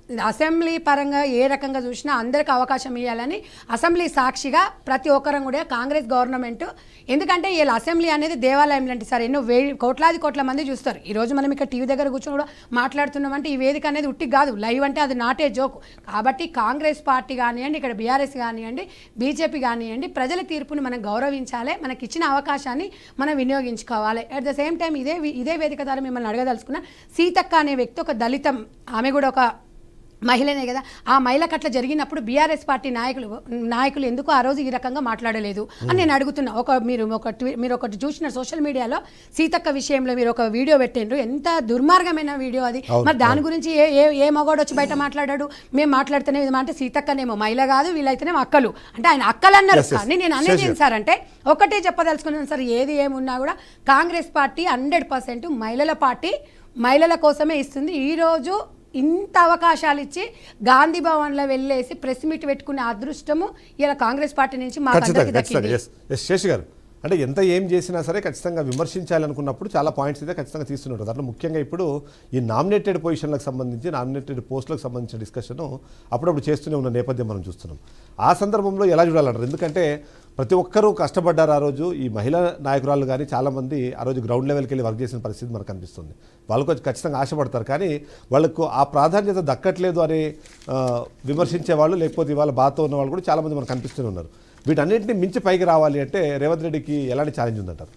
అసెంబ్లీ పరంగా ఏ రకంగా చూసినా అందరికి అవకాశం ఇవ్వాలని అసెంబ్లీ సాక్షిగా ప్రతి ఒక్కరం కూడా కాంగ్రెస్ గవర్నమెంట్ ఎందుకంటే వీళ్ళ అసెంబ్లీ అనేది దేవాలయం లాంటి సార్ ఎన్నో వే కోట్లాది కోట్ల మంది చూస్తారు ఈ రోజు మనం ఇక్కడ టీవీ దగ్గర కూర్చొని కూడా మాట్లాడుతున్నామంటే ఈ వేదిక అనేది ఉట్టి కాదు లైవ్ అంటే అది నాటే జోక్ కాబట్టి కాంగ్రెస్ పార్టీ కానివ్వండి ఇక్కడ బీఆర్ఎస్ కానివ్వండి బీజేపీ కానివ్వండి ప్రజల తీర్పుని మనం గౌరవించాలి మనకి ఇచ్చిన అవకాశాన్ని మనం వినియోగించుకోవాలి అట్ ద సేమ్ టైం ఇదే వి- ఇదే వేదిక ద్వారా మిమ్మల్ని అడగదలుచుకున్న సీతక్క అనే వ్యక్తి ఒక దళితం ఆమె కూడా ఒక మహిళనే కదా ఆ మహిళకు అట్లా జరిగినప్పుడు బీఆర్ఎస్ పార్టీ నాయకులు నాయకులు ఎందుకు ఆ రోజు ఈ రకంగా మాట్లాడలేదు అని నేను అడుగుతున్నా ఒక మీరు ఒక ట్వీ- మీరు ఒకటి చూసిన సోషల్ మీడియాలో సీతక్క విషయంలో మీరు ఒక వీడియో పెట్టిండ్రు ఎంత దుర్మార్గమైన వీడియో అది అవును, మరి దాని గురించి ఏ ఏ ఏ మగవాడు వచ్చి బయట మాట్లాడాడు మేము మాట్లాడుతూనే ఇది అంటే సీతక్కనేమో మహిళ కాదు వీళ్ళైతేనేమో అక్కలు అంటే ఆయన అక్కలు అన్నారు Yes, yes. కానీ నేను అనేది Sure, ఏంటి సార్ అంటే ఒకటే చెప్పదలుచుకున్నాను సార్ ఏది ఏమున్నా కూడా కాంగ్రెస్ పార్టీ హండ్రెడ్ పర్సెంట్ మహిళల పార్టీ మహిళల కోసమే ఇస్తుంది ఈరోజు ఇంత అవకాశాలు ఇచ్చి గాంధీ భవన్లో వెళ్ళేసి ప్రెస్ మీట్ పెట్టుకునే అదృష్టము ఇలా కాంగ్రెస్ పార్టీ నుంచి మాకు ఖచ్చితంగా అందరికీ ఖచ్చితంగా దక్కింది ఎస్ ఎస్ శేష్ గారు అంటే ఎంత ఏం చేసినా సరే ఖచ్చితంగా విమర్శించాలనుకున్నప్పుడు చాలా పాయింట్స్ అయితే ఖచ్చితంగా తీస్తుంటారు దాంట్లో ముఖ్యంగా ఇప్పుడు ఈ నామినేటెడ్ పొజిషన్లకు సంబంధించి నామినేటెడ్ పోస్టులకు సంబంధించిన డిస్కషన్ అప్పుడప్పుడు చేస్తూనే ఉన్న నేపథ్యం మనం చూస్తున్నాం ఆ సందర్భంలో ఎలా చూడాలంటారు ఎందుకంటే ప్రతి ఒక్కరూ కష్టపడ్డారు ఆ రోజు ఈ మహిళా నాయకురాలు కానీ చాలామంది ఆ రోజు గ్రౌండ్ లెవెల్కి వెళ్ళి వర్క్ చేసిన పరిస్థితి మనకు కనిపిస్తుంది వాళ్ళకు వచ్చి ఖచ్చితంగా ఆశపడతారు కానీ వాళ్ళకు ఆ ప్రాధాన్యత దక్కట్లేదు అని ఆ, విమర్శించే వాళ్ళు లేకపోతే ఇవాళ బాధతో ఉన్న వాళ్ళు కూడా చాలామంది మనకు కనిపిస్తూనే ఉన్నారు వీటన్నిటిని మించి పైకి రావాలి అంటే రేవంత్ రెడ్డికి ఎలాంటి ఛాలెంజ్ ఉందంటారు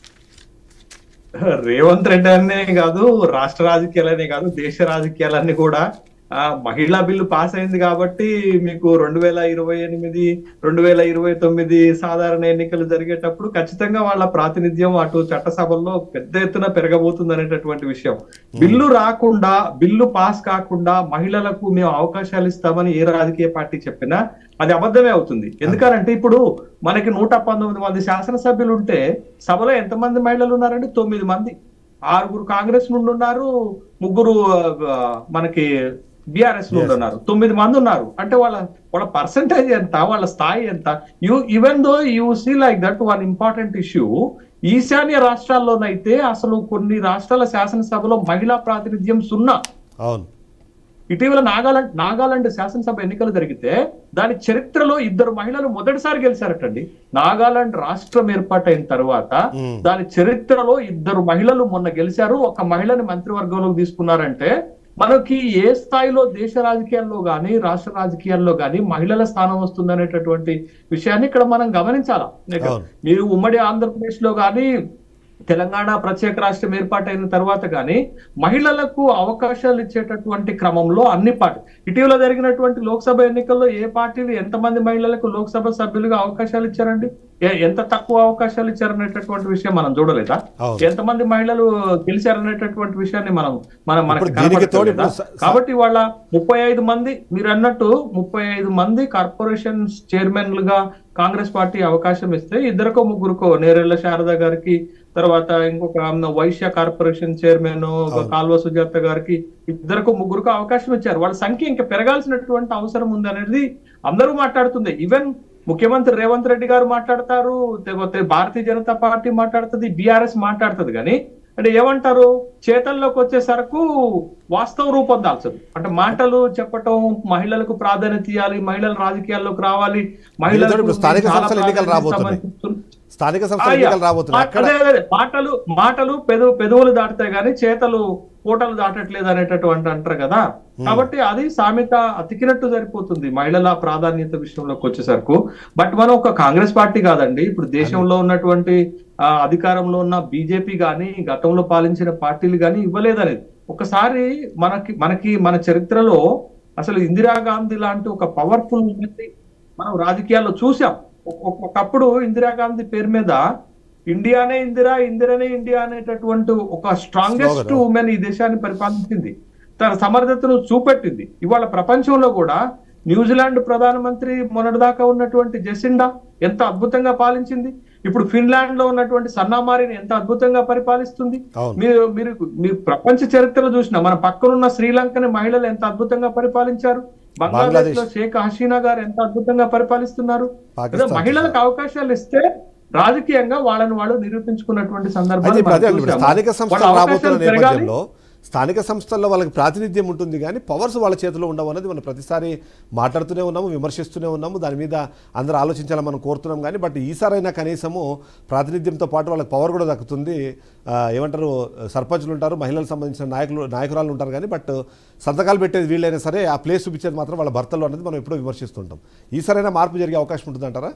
రేవంత్ రెడ్డి అనే కాదు రాష్ట్ర రాజకీయాలనే కాదు దేశ రాజకీయాలన్నీ కూడా ఆ మహిళా బిల్లు పాస్ అయింది కాబట్టి మీకు రెండు వేల ఇరవై ఎనిమిది రెండు వేల ఇరవై తొమ్మిది సాధారణ ఎన్నికలు జరిగేటప్పుడు ఖచ్చితంగా వాళ్ళ ప్రాతినిధ్యం అటు చట్టసభల్లో పెద్ద ఎత్తున పెరగబోతుంది అనేటటువంటి విషయం బిల్లు రాకుండా బిల్లు పాస్ కాకుండా మహిళలకు మేము అవకాశాలు ఇస్తామని ఏ రాజకీయ పార్టీ చెప్పినా అది అబద్ధమే అవుతుంది ఎందుకంటే ఇప్పుడు మనకి నూట పంతొమ్మిది మంది శాసనసభ్యులు ఉంటే సభలో ఎంతమంది మహిళలు ఉన్నారంటే తొమ్మిది మంది ఆరుగురు కాంగ్రెస్ నుండి ఉన్నారు ముగ్గురు ఆ, మనకి బీఆర్ఎస్ నుండి ఉన్నారు తొమ్మిది మంది ఉన్నారు అంటే వాళ్ళ వాళ్ళ పర్సంటేజ్ ఎంత వాళ్ళ స్థాయి ఎంత you even though you see like that one important issue ఈశాన్య రాష్ట్రాల్లోనైతే అసలు కొన్ని రాష్ట్రాల శాసనసభలో మహిళా ప్రాతినిధ్యం సున్నా అవును ఇటీవల నాగాలాండ్ నాగాలాండ్ శాసనసభ ఎన్నికలు జరిగితే దాని చరిత్రలో ఇద్దరు మహిళలు మొదటిసారి గెలిచారటండి నాగాలాండ్ రాష్ట్రం ఏర్పాటైన తర్వాత మ్మ్. దాని చరిత్రలో ఇద్దరు మహిళలు మొన్న గెలిచారు ఒక మహిళని మంత్రివర్గంలోకి తీసుకున్నారంటే మనకి ఏ స్థాయిలో దేశ రాజకీయాల్లో గాని రాష్ట్ర రాజకీయాల్లో గాని మహిళల స్థానం వస్తుందనేటటువంటి విషయాన్ని ఇక్కడ మనం గమనించాలా ఇక అవును. మీరు ఉమ్మడి ఆంధ్రప్రదేశ్ లో గాని తెలంగాణ ప్రత్యేక రాష్ట్రం ఏర్పాటైన తర్వాత కానీ మహిళలకు అవకాశాలు ఇచ్చేటటువంటి క్రమంలో అన్ని పార్టీ ఇటీవల జరిగినటువంటి లోక్సభ ఎన్నికల్లో ఏ పార్టీలు ఎంతమంది మహిళలకు లోక్సభ సభ్యులుగా అవకాశాలు ఇచ్చారండి ఏ- ఎంత తక్కువ అవకాశాలు ఇచ్చారనేటటువంటి విషయం మనం చూడలేదా అవును. ఎంతమంది మహిళలు గెలిచారనేటటువంటి విషయాన్ని మనం మనం మనకి ఇప్పుడు దీనికి తోడు కనపడట్లేదా? ఇప్పుడు స- స- కాబట్టి వాళ్ళ ముప్పై ఐదు మంది మీరు అన్నట్టు ముప్పై ఐదు మంది కార్పొరేషన్ చైర్మన్లుగా కాంగ్రెస్ పార్టీ అవకాశం ఇస్తే ఇద్దరికో ముగ్గురుకో నేరెళ్ల శారద గారికి తర్వాత ఇంకొక ఆమె వైశ్య కార్పొరేషన్ చైర్మన్ కాల్వ సుజాత గారికి ఇద్దరికో ముగ్గురుకో అవకాశం ఇచ్చారు వాళ్ళ సంఖ్య ఇంకా పెరగాల్సినటువంటి అవసరం ఉంది అనేది అందరూ మాట్లాడుతుంది ఈవెన్ ముఖ్యమంత్రి రేవంత్ రెడ్డి గారు మాట్లాడతారు లేకపోతే భారతీయ జనతా పార్టీ మాట్లాడుతుంది బీఆర్ఎస్ మాట్లాడుతుంది కానీ అంటే ఏమంటారు చేతల్లోకి వచ్చేసరకు వాస్తవ రూపం దాల్చదు అంటే మాటలు చెప్పటం మహిళలకు ప్రాధాన్యత ఇవ్వాలి మహిళలు రాజకీయాల్లోకి రావాలి దీనితో ఇప్పుడు స్థానిక చాలా సంస్థల ఎన్నికలు ప్రాధాన్యత రాబోతున్నాయి. ఇస్తామని స్థానిక ఆ, సంస్థల యా. ఎన్నికలు రాబోతున్నాయి అక్కడ అదే, అదే. మాటలు మాటలు పెదవు పెదవులు దాటుతాయి కానీ చేతలు కోటలు దాటట్లేదు అనేటటువంటి అంటారు కదా కాబట్టి అది సామెత అతికినట్టు సరిపోతుంది మహిళల ప్రాధాన్యత విషయంలోకి వచ్చేసరికి బట్ మనం ఒక కాంగ్రెస్ పార్టీ కాదండి ఇప్పుడు దేశంలో ఉన్నటువంటి ఆ, అధికారంలో ఉన్న బీజేపీ గాని గతంలో పాలించిన పార్టీలు గాని ఇవ్వలేదనేది ఒకసారి మనకి మనకి మన చరిత్రలో అసలు ఇందిరాగాంధీ లాంటి ఒక పవర్ఫుల్ మనం రాజకీయాల్లో చూసాం ఒక- ఒక- ఒకప్పుడు ఇందిరాగాంధీ పేరు మీద ఇండియానే ఇందిరా ఇందిరనే ఇండియా అనేటటువంటి ఒక స్ట్రాంగెస్ట్ Slogan. ఉమెన్ ఈ దేశాన్ని పరిపాలించింది తన సమర్థతను చూపెట్టింది ఇవాళ ప్రపంచంలో కూడా న్యూజిలాండ్ ప్రధానమంత్రి మొన్నటిదాకా ఉన్నటువంటి జెసిండా ఎంత అద్భుతంగా పాలించింది ఇప్పుడు ఫిన్లాండ్ లో ఉన్నటువంటి సన్నామారిని ఎంత అద్భుతంగా పరిపాలిస్తుంది అవును. మీరు మీరు మీరు ప్రపంచ చరిత్రలో చూసిన మన పక్కనున్న శ్రీలంకని మహిళలు ఎంత అద్భుతంగా పరిపాలించారు బంగ్లాదేశ్ లో బంగ్లాదేశ్. షేక్ హసీనా గారు ఎంత అద్భుతంగా పరిపాలిస్తున్నారు పాకిస్తాన్ అదే మహిళలకు అవకాశాలు ఇస్తే రాజకీయంగా వాళ్ళని వాళ్ళు నిరూపించుకున్నటువంటి అయితే సందర్భాలు ఇప్పుడు అదే మనం ఇప్పుడు చూసాము. స్థానిక వాళ్ళ సంస్థలు రాబోతున్న అవకాశాలు పెరగాలి. నేపథ్యంలో స్థానిక సంస్థల్లో వాళ్ళకి ప్రాతినిధ్యం ఉంటుంది కానీ పవర్స్ వాళ్ళ చేతిలో ఉండవు అన్నది మనం ప్రతిసారి మాట్లాడుతూనే ఉన్నాము విమర్శిస్తూనే ఉన్నాము దాని మీద అందరూ ఆలోచించాలని మనం కోరుతున్నాం కానీ బట్ ఈసారైనా కనీసము ప్రాతినిధ్యంతో పాటు వాళ్ళకి పవర్ కూడా దక్కుతుంది ఆ, ఏమంటారు సర్పంచులు ఉంటారు మహిళలకు సంబంధించిన నాయకులు నాయకురాలు ఉంటారు కానీ బట్ సంతకాలు పెట్టేది వీళ్ళైనా సరే ఆ ప్లేస్ చూపించేది మాత్రం వాళ్ళ భర్తలు అనేది మనం ఎప్పుడూ విమర్శిస్తుంటాం ఈసారైనా మార్పు జరిగే అవకాశం ఉంటుందంటారా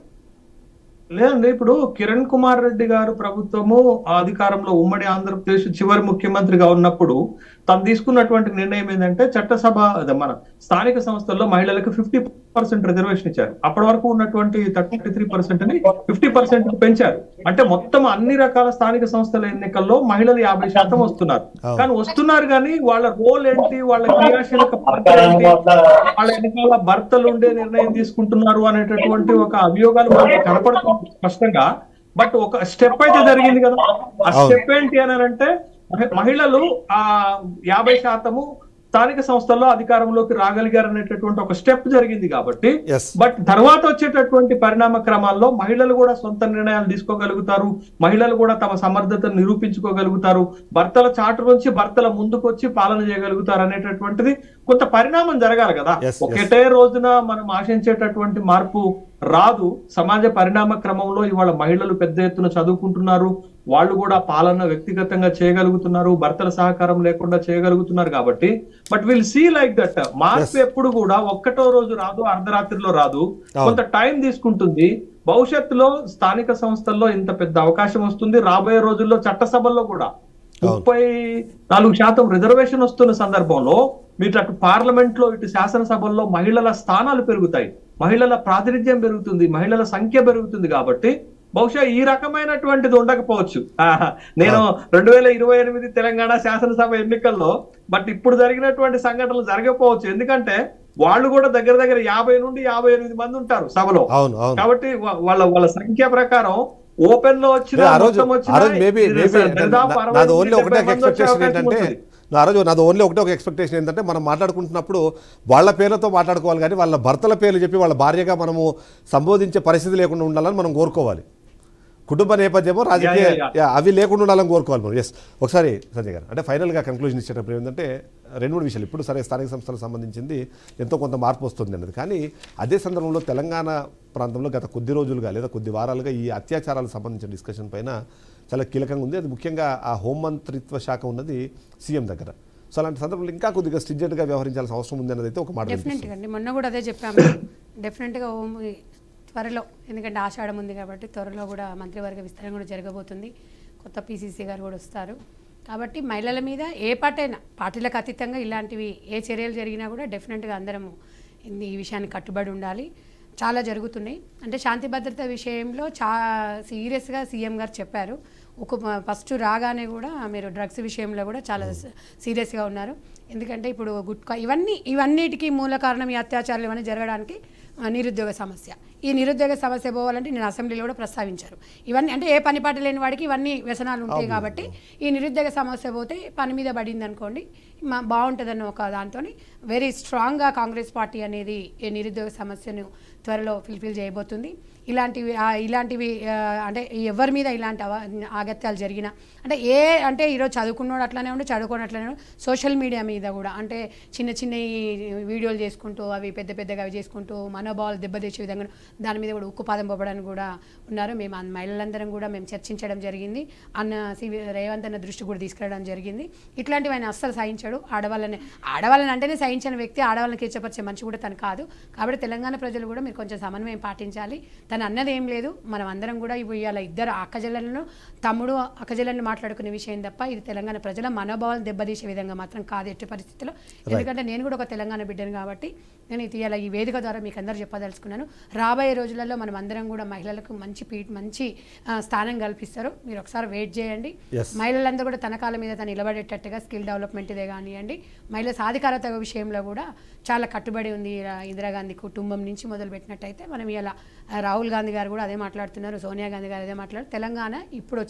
లేదండి ఇప్పుడు కిరణ్ కుమార్ రెడ్డి గారు ప్రభుత్వము ఆ అధికారంలో ఉమ్మడి ఆంధ్రప్రదేశ్ చివరి ముఖ్యమంత్రిగా ఉన్నప్పుడు తను తీసుకున్నటువంటి నిర్ణయం ఏంటంటే చట్టసభ అదే మన స్థానిక సంస్థల్లో మహిళలకు ఫిఫ్టీ పర్సెంట్ రిజర్వేషన్ ఇచ్చారు అప్పటి వరకు ఉన్నటువంటి థర్టీ త్రీ పర్సెంట్ ని ఫిఫ్టీ పర్సెంట్ పెంచారు అంటే మొత్తం అన్ని రకాల స్థానిక సంస్థల ఎన్నికల్లో మహిళలు యాభై శాతం వస్తున్నారు అవును. కానీ వస్తున్నారు కానీ వాళ్ళ రోల్ ఏంటి వాళ్ళ క్రియాశీలక పాత్ర ఏంటి వాళ్ళ వెనకాల భర్తలు ఉండే నిర్ణయం తీసుకుంటున్నారు అనేటటువంటి ఒక అభియోగాలు మనకు కనపడుతుంది స్పష్టంగా బట్ ఒక స్టెప్ అయితే జరిగింది కదా ఆ అవును. స్టెప్ ఏంటి అని అంటే మహి- మహిళలు ఆ యాభై శాతము స్థానిక సంస్థల్లో అధికారంలోకి రాగలిగారు అనేటటువంటి ఒక స్టెప్ జరిగింది కాబట్టి ఎస్ బట్ తర్వాత వచ్చేటటువంటి పరిణామ క్రమాల్లో మహిళలు కూడా సొంత నిర్ణయాలు తీసుకోగలుగుతారు మహిళలు కూడా తమ సమర్థతను నిరూపించుకోగలుగుతారు భర్తల చాటు నుంచి భర్తల ముందుకు వచ్చి పాలన చేయగలుగుతారు అనేటటువంటిది కొంత పరిణామం జరగాలి కదా Yes, yes. ఒకటే రోజున మనం ఆశించేటటువంటి మార్పు రాదు సమాజ పరిణామ క్రమంలో ఇవాళ మహిళలు పెద్ద ఎత్తున చదువుకుంటున్నారు వాళ్ళు కూడా పాలన వ్యక్తిగతంగా చేయగలుగుతున్నారు భర్తల సహకారం లేకుండా చేయగలుగుతున్నారు కాబట్టి but will see like that మార్పు ఎప్పుడు కూడా ఒక్కటో రోజు రాదు అర్ధరాత్రిలో రాదు అవును. కొంత టైం తీసుకుంటుంది భవిష్యత్తులో స్థానిక సంస్థల్లో ఇంత పెద్ద అవకాశం వస్తుంది రాబోయే రోజుల్లో చట్టసభల్లో కూడా ముప్పై నాలుగు శాతం రిజర్వేషన్ వస్తున్న సందర్భంలో మీరు అటు పార్లమెంట్ లో ఇటు శాసనసభల్లో మహిళల స్థానాలు పెరుగుతాయి మహిళల ప్రాతినిధ్యం పెరుగుతుంది మహిళల సంఖ్య పెరుగుతుంది కాబట్టి బహుశా ఈ రకమైనటువంటిది ఉండకపోవచ్చు ఆహా, నేను రెండు వేల ఇరవై ఎనిమిది తెలంగాణ శాసనసభ ఎన్నికల్లో బట్ ఇప్పుడు జరిగినటువంటి సంఘటనలు జరగకపోవచ్చు ఎందుకంటే వాళ్ళు కూడా దగ్గర దగ్గర యాభై నుండి యాభై ఎనిమిది మంది ఉంటారు సభలో అవును అవును కాబట్టి వా- వాళ్ళ వాళ్ళ సంఖ్య ప్రకారం ఓపెన్ లో వచ్చిన ఆ రోజు మొత్తం వచ్చిన ఆ రోజు మేబీ ఇది మేబీ దాదాపు అరవై నాది నుండి ఓన్లీ ఒకటే డెబ్బై మంది వచ్చే ఎక్స్పెక్టేషన్ అవకాశం ఏంటంటే ఉంటుంది. నా రోజు నాది ఓన్లీ ఒకటే ఒక ఎక్స్పెక్టేషన్ ఏంటంటే మనం మాట్లాడుకుంటున్నప్పుడు వాళ్ళ పేర్లతో మాట్లాడుకోవాలి కానీ వాళ్ళ భర్తల పేర్లు చెప్పి వాళ్ళ భార్యగా మనము సంబోధించే పరిస్థితి లేకుండా ఉండాలని మనం కోరుకోవాలి కుటుంబ నేపథ్యము రాజకీయ యా, యా, యా, అవి లేకుండా ఉండాలని కోరుకోవాలి మనం ఎస్ ఒకసారి సంజయ్ గారు అంటే ఫైనల్గా కంక్లూజన్ ఇచ్చేటప్పుడు ఏంటంటే రెండు మూడు విషయాలు ఇప్పుడు సరే స్థానిక సంస్థలకు సంబంధించింది ఎంతో కొంత మార్పు వస్తుంది అన్నది కానీ అదే సందర్భంలో తెలంగాణ ప్రాంతంలో గత కొద్ది రోజులుగా లేదా కొద్ది వారాలుగా ఈ అత్యాచారాలకు సంబంధించిన డిస్కషన్ పైన చాలా కీలకంగా ఉంది అది ముఖ్యంగా ఆ హోంమంత్రిత్వ శాఖ ఉన్నది సీఎం దగ్గర సో అలాంటి సందర్భంలో ఇంకా కొద్దిగా స్ట్రిజెంట్గా వ్యవహరించాల్సిన అవసరం ఉంది అన్నది అయితే ఒక మాట వినిపిస్తుంది. డెఫినెట్గా అండి మొన్న కూడా అదే చెప్పాము డెఫినెట్గా ఓం త్వరలో ఎందుకంటే ఆషాఢం ఉంది కాబట్టి త్వరలో కూడా మంత్రివర్గ విస్తరణ కూడా జరగబోతుంది కొత్త పీసీసీ గారు కూడా వస్తారు కాబట్టి మహిళల మీద ఏ పార్టీ పార్టీలకు అతీతంగా ఇలాంటివి ఏ చర్యలు జరిగినా కూడా డెఫినెట్గా అందరము ఈ- ఈ విషయాన్ని కట్టుబడి ఉండాలి చాలా జరుగుతున్నాయి అంటే శాంతి భద్రత విషయంలో చా సీరియస్గా సీఎం గారు చెప్పారు ఒక ఫస్ట్ రాగానే కూడా మీరు డ్రగ్స్ విషయంలో కూడా చాలా సీరియస్గా ఉన్నారు ఎందుకంటే ఇప్పుడు గుట్కా ఇవన్నీ ఇవన్నిటికీ మూల కారణం ఈ అత్యాచారాలు ఇవన్నీ జరగడానికి ఆ, నిరుద్యోగ సమస్య ఈ నిరుద్యోగ సమస్య పోవాలంటే నేను అసెంబ్లీలో కూడా ప్రస్తావించారు ఇవన్నీ అంటే ఏ పని పాట లేని వాడికి ఇవన్నీ వ్యసనాలు ఉంటాయి కాబట్టి ఈ నిరుద్యోగ సమస్య పోతే పని మీద పడింది అనుకోండి మా బాగుంటుందన్న ఒక దాంతో వెరీ స్ట్రాంగ్గా కాంగ్రెస్ పార్టీ అనేది ఈ నిరుద్యోగ సమస్యను త్వరలో ఫిల్ఫిల్ చేయబోతుంది ఇలాంటివి ఆ, ఇలాంటివి ఆ, అంటే ఎవరి మీద ఇలాంటి అవ ఆగత్యాలు జరిగినా అంటే ఏ అంటే ఈరోజు చదువుకున్నోడు అట్లనే ఉండి చదువుకోని అట్లనే ఉండి సోషల్ మీడియా మీద కూడా అంటే చిన్న చిన్న ఈ వీడియోలు చేసుకుంటూ అవి పెద్ద పెద్దగా అవి చేసుకుంటూ మనోభావాలు దెబ్బతీసే విధంగా దాని మీద కూడా ఉక్కుపాదం పోవడానికి కూడా ఉన్నారు మేము ఆ మహిళలందరం కూడా మేము చర్చించడం జరిగింది అన్న సివి రేవంత్ అన్న దృష్టి కూడా తీసుకురావడం జరిగింది ఇట్లాంటివి ఆయన అస్సలు సహించాడు ఆడవాళ్ళని ఆడవాళ్ళని అంటేనే సహించిన వ్యక్తి ఆడవాళ్ళని కించపరిచే మనిషి కూడా తను కాదు కాబట్టి తెలంగాణ ప్రజలు కూడా మీరు కొంచెం సమన్వయం పాటించాలి తను అన్నది ఏం లేదు మనం అందరం కూడా ఇవి ఇవాళ ఇద్దరు అక్కజల్లను తమ్ముడు అక్కజల్లను మాట్లాడుకునే విషయం తప్ప ఇది తెలంగాణ ప్రజల మనోభావాలు దెబ్బతీసే విధంగా మాత్రం కాదు ఎట్టి పరిస్థితిలో ఎందుకంటే నేను కూడా ఒక తెలంగాణ బిడ్డను కాబట్టి నేను ఇది ఇలా ఈ వేదిక ద్వారా మీకు అందరూ చెప్పదలుచుకున్నాను రాబోయే రోజులలో మనం అందరం కూడా మహిళలకు మంచి పీ మంచి ఆ, స్థానం కల్పిస్తారు మీరు ఒకసారి వెయిట్ చేయండి Yes. మహిళలందరూ కూడా తన కాళ్ళ మీద తను నిలబడేటట్టుగా స్కిల్ డెవలప్మెంట్ ఇదే కానివ్వండి మహిళల సాధికారత విషయంలో కూడా చాలా కట్టుబడి ఉంది ఇలా ఇందిరాగాంధీ కుటుంబం నుంచి మొదలుపెట్టినట్టయితే మనం ఇలా రాహుల్ గాంధీ గారు కూడా అదే మాట్లాడుతున్నారు సోనియా గాంధీ గారు అదే మాట్లాడు తెలంగాణ ఇప్పుడు వచ్చే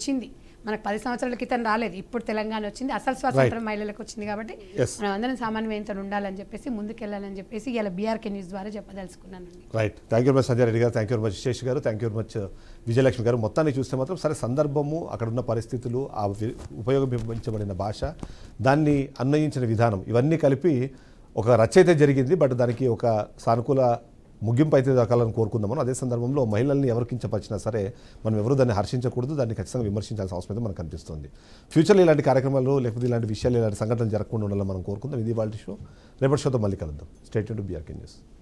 వచ్చింది మనకు పది సంవత్సరాల క్రితం రాలేదు ఇప్పుడు తెలంగాణ వచ్చింది అసలు స్వాతంత్రం మహిళలకు వచ్చింది కాబట్టి Yes. మనం అందరం సామాన్యత ఉండాలని చెప్పేసి ముందుకెళ్ళాలని చెప్పేసి ఇలా బీఆర్కే న్యూస్ ద్వారా చెప్పదలుచుకున్నానండి right thank you very much Sanjay Reddy garu thank you very much Shesh garu thank you very much Vijayalakshmi garu మొత్తాన్ని చూస్తే మాత్రం సరే సందర్భము అక్కడ ఉన్న పరిస్థితులు ఆ వి- ఉపయోగించబడిన భాష దాన్ని అన్వయించిన విధానం ఇవన్నీ కలిపి ఒక రచయిత జరిగింది బట్ దానికి ఒక సానుకూల ముగింపు అయితే దక్కాలని కోరుకుందామని అదే సందర్భంలో మహిళల్ని ఎవరు కించపరిచినా సరే మనం ఎవరు దాన్ని హర్షించకూడదు దాన్ని ఖచ్చితంగా విమర్శించాల్సిన అవసరం అయితే మనకు కనిపిస్తుంది ఫ్యూచర్లో ఇలాంటి కార్యక్రమాలు లేకపోతే ఇలాంటి విషయాలు ఇలాంటి సంఘటనలు జరగకుండా ఉండాలని మనం కోరుకుందాం ఇది వాళ్ళ షో రేపటి షోతో మళ్ళీ కలుద్దాం స్టేట్ టు బీఆర్కే న్యూస్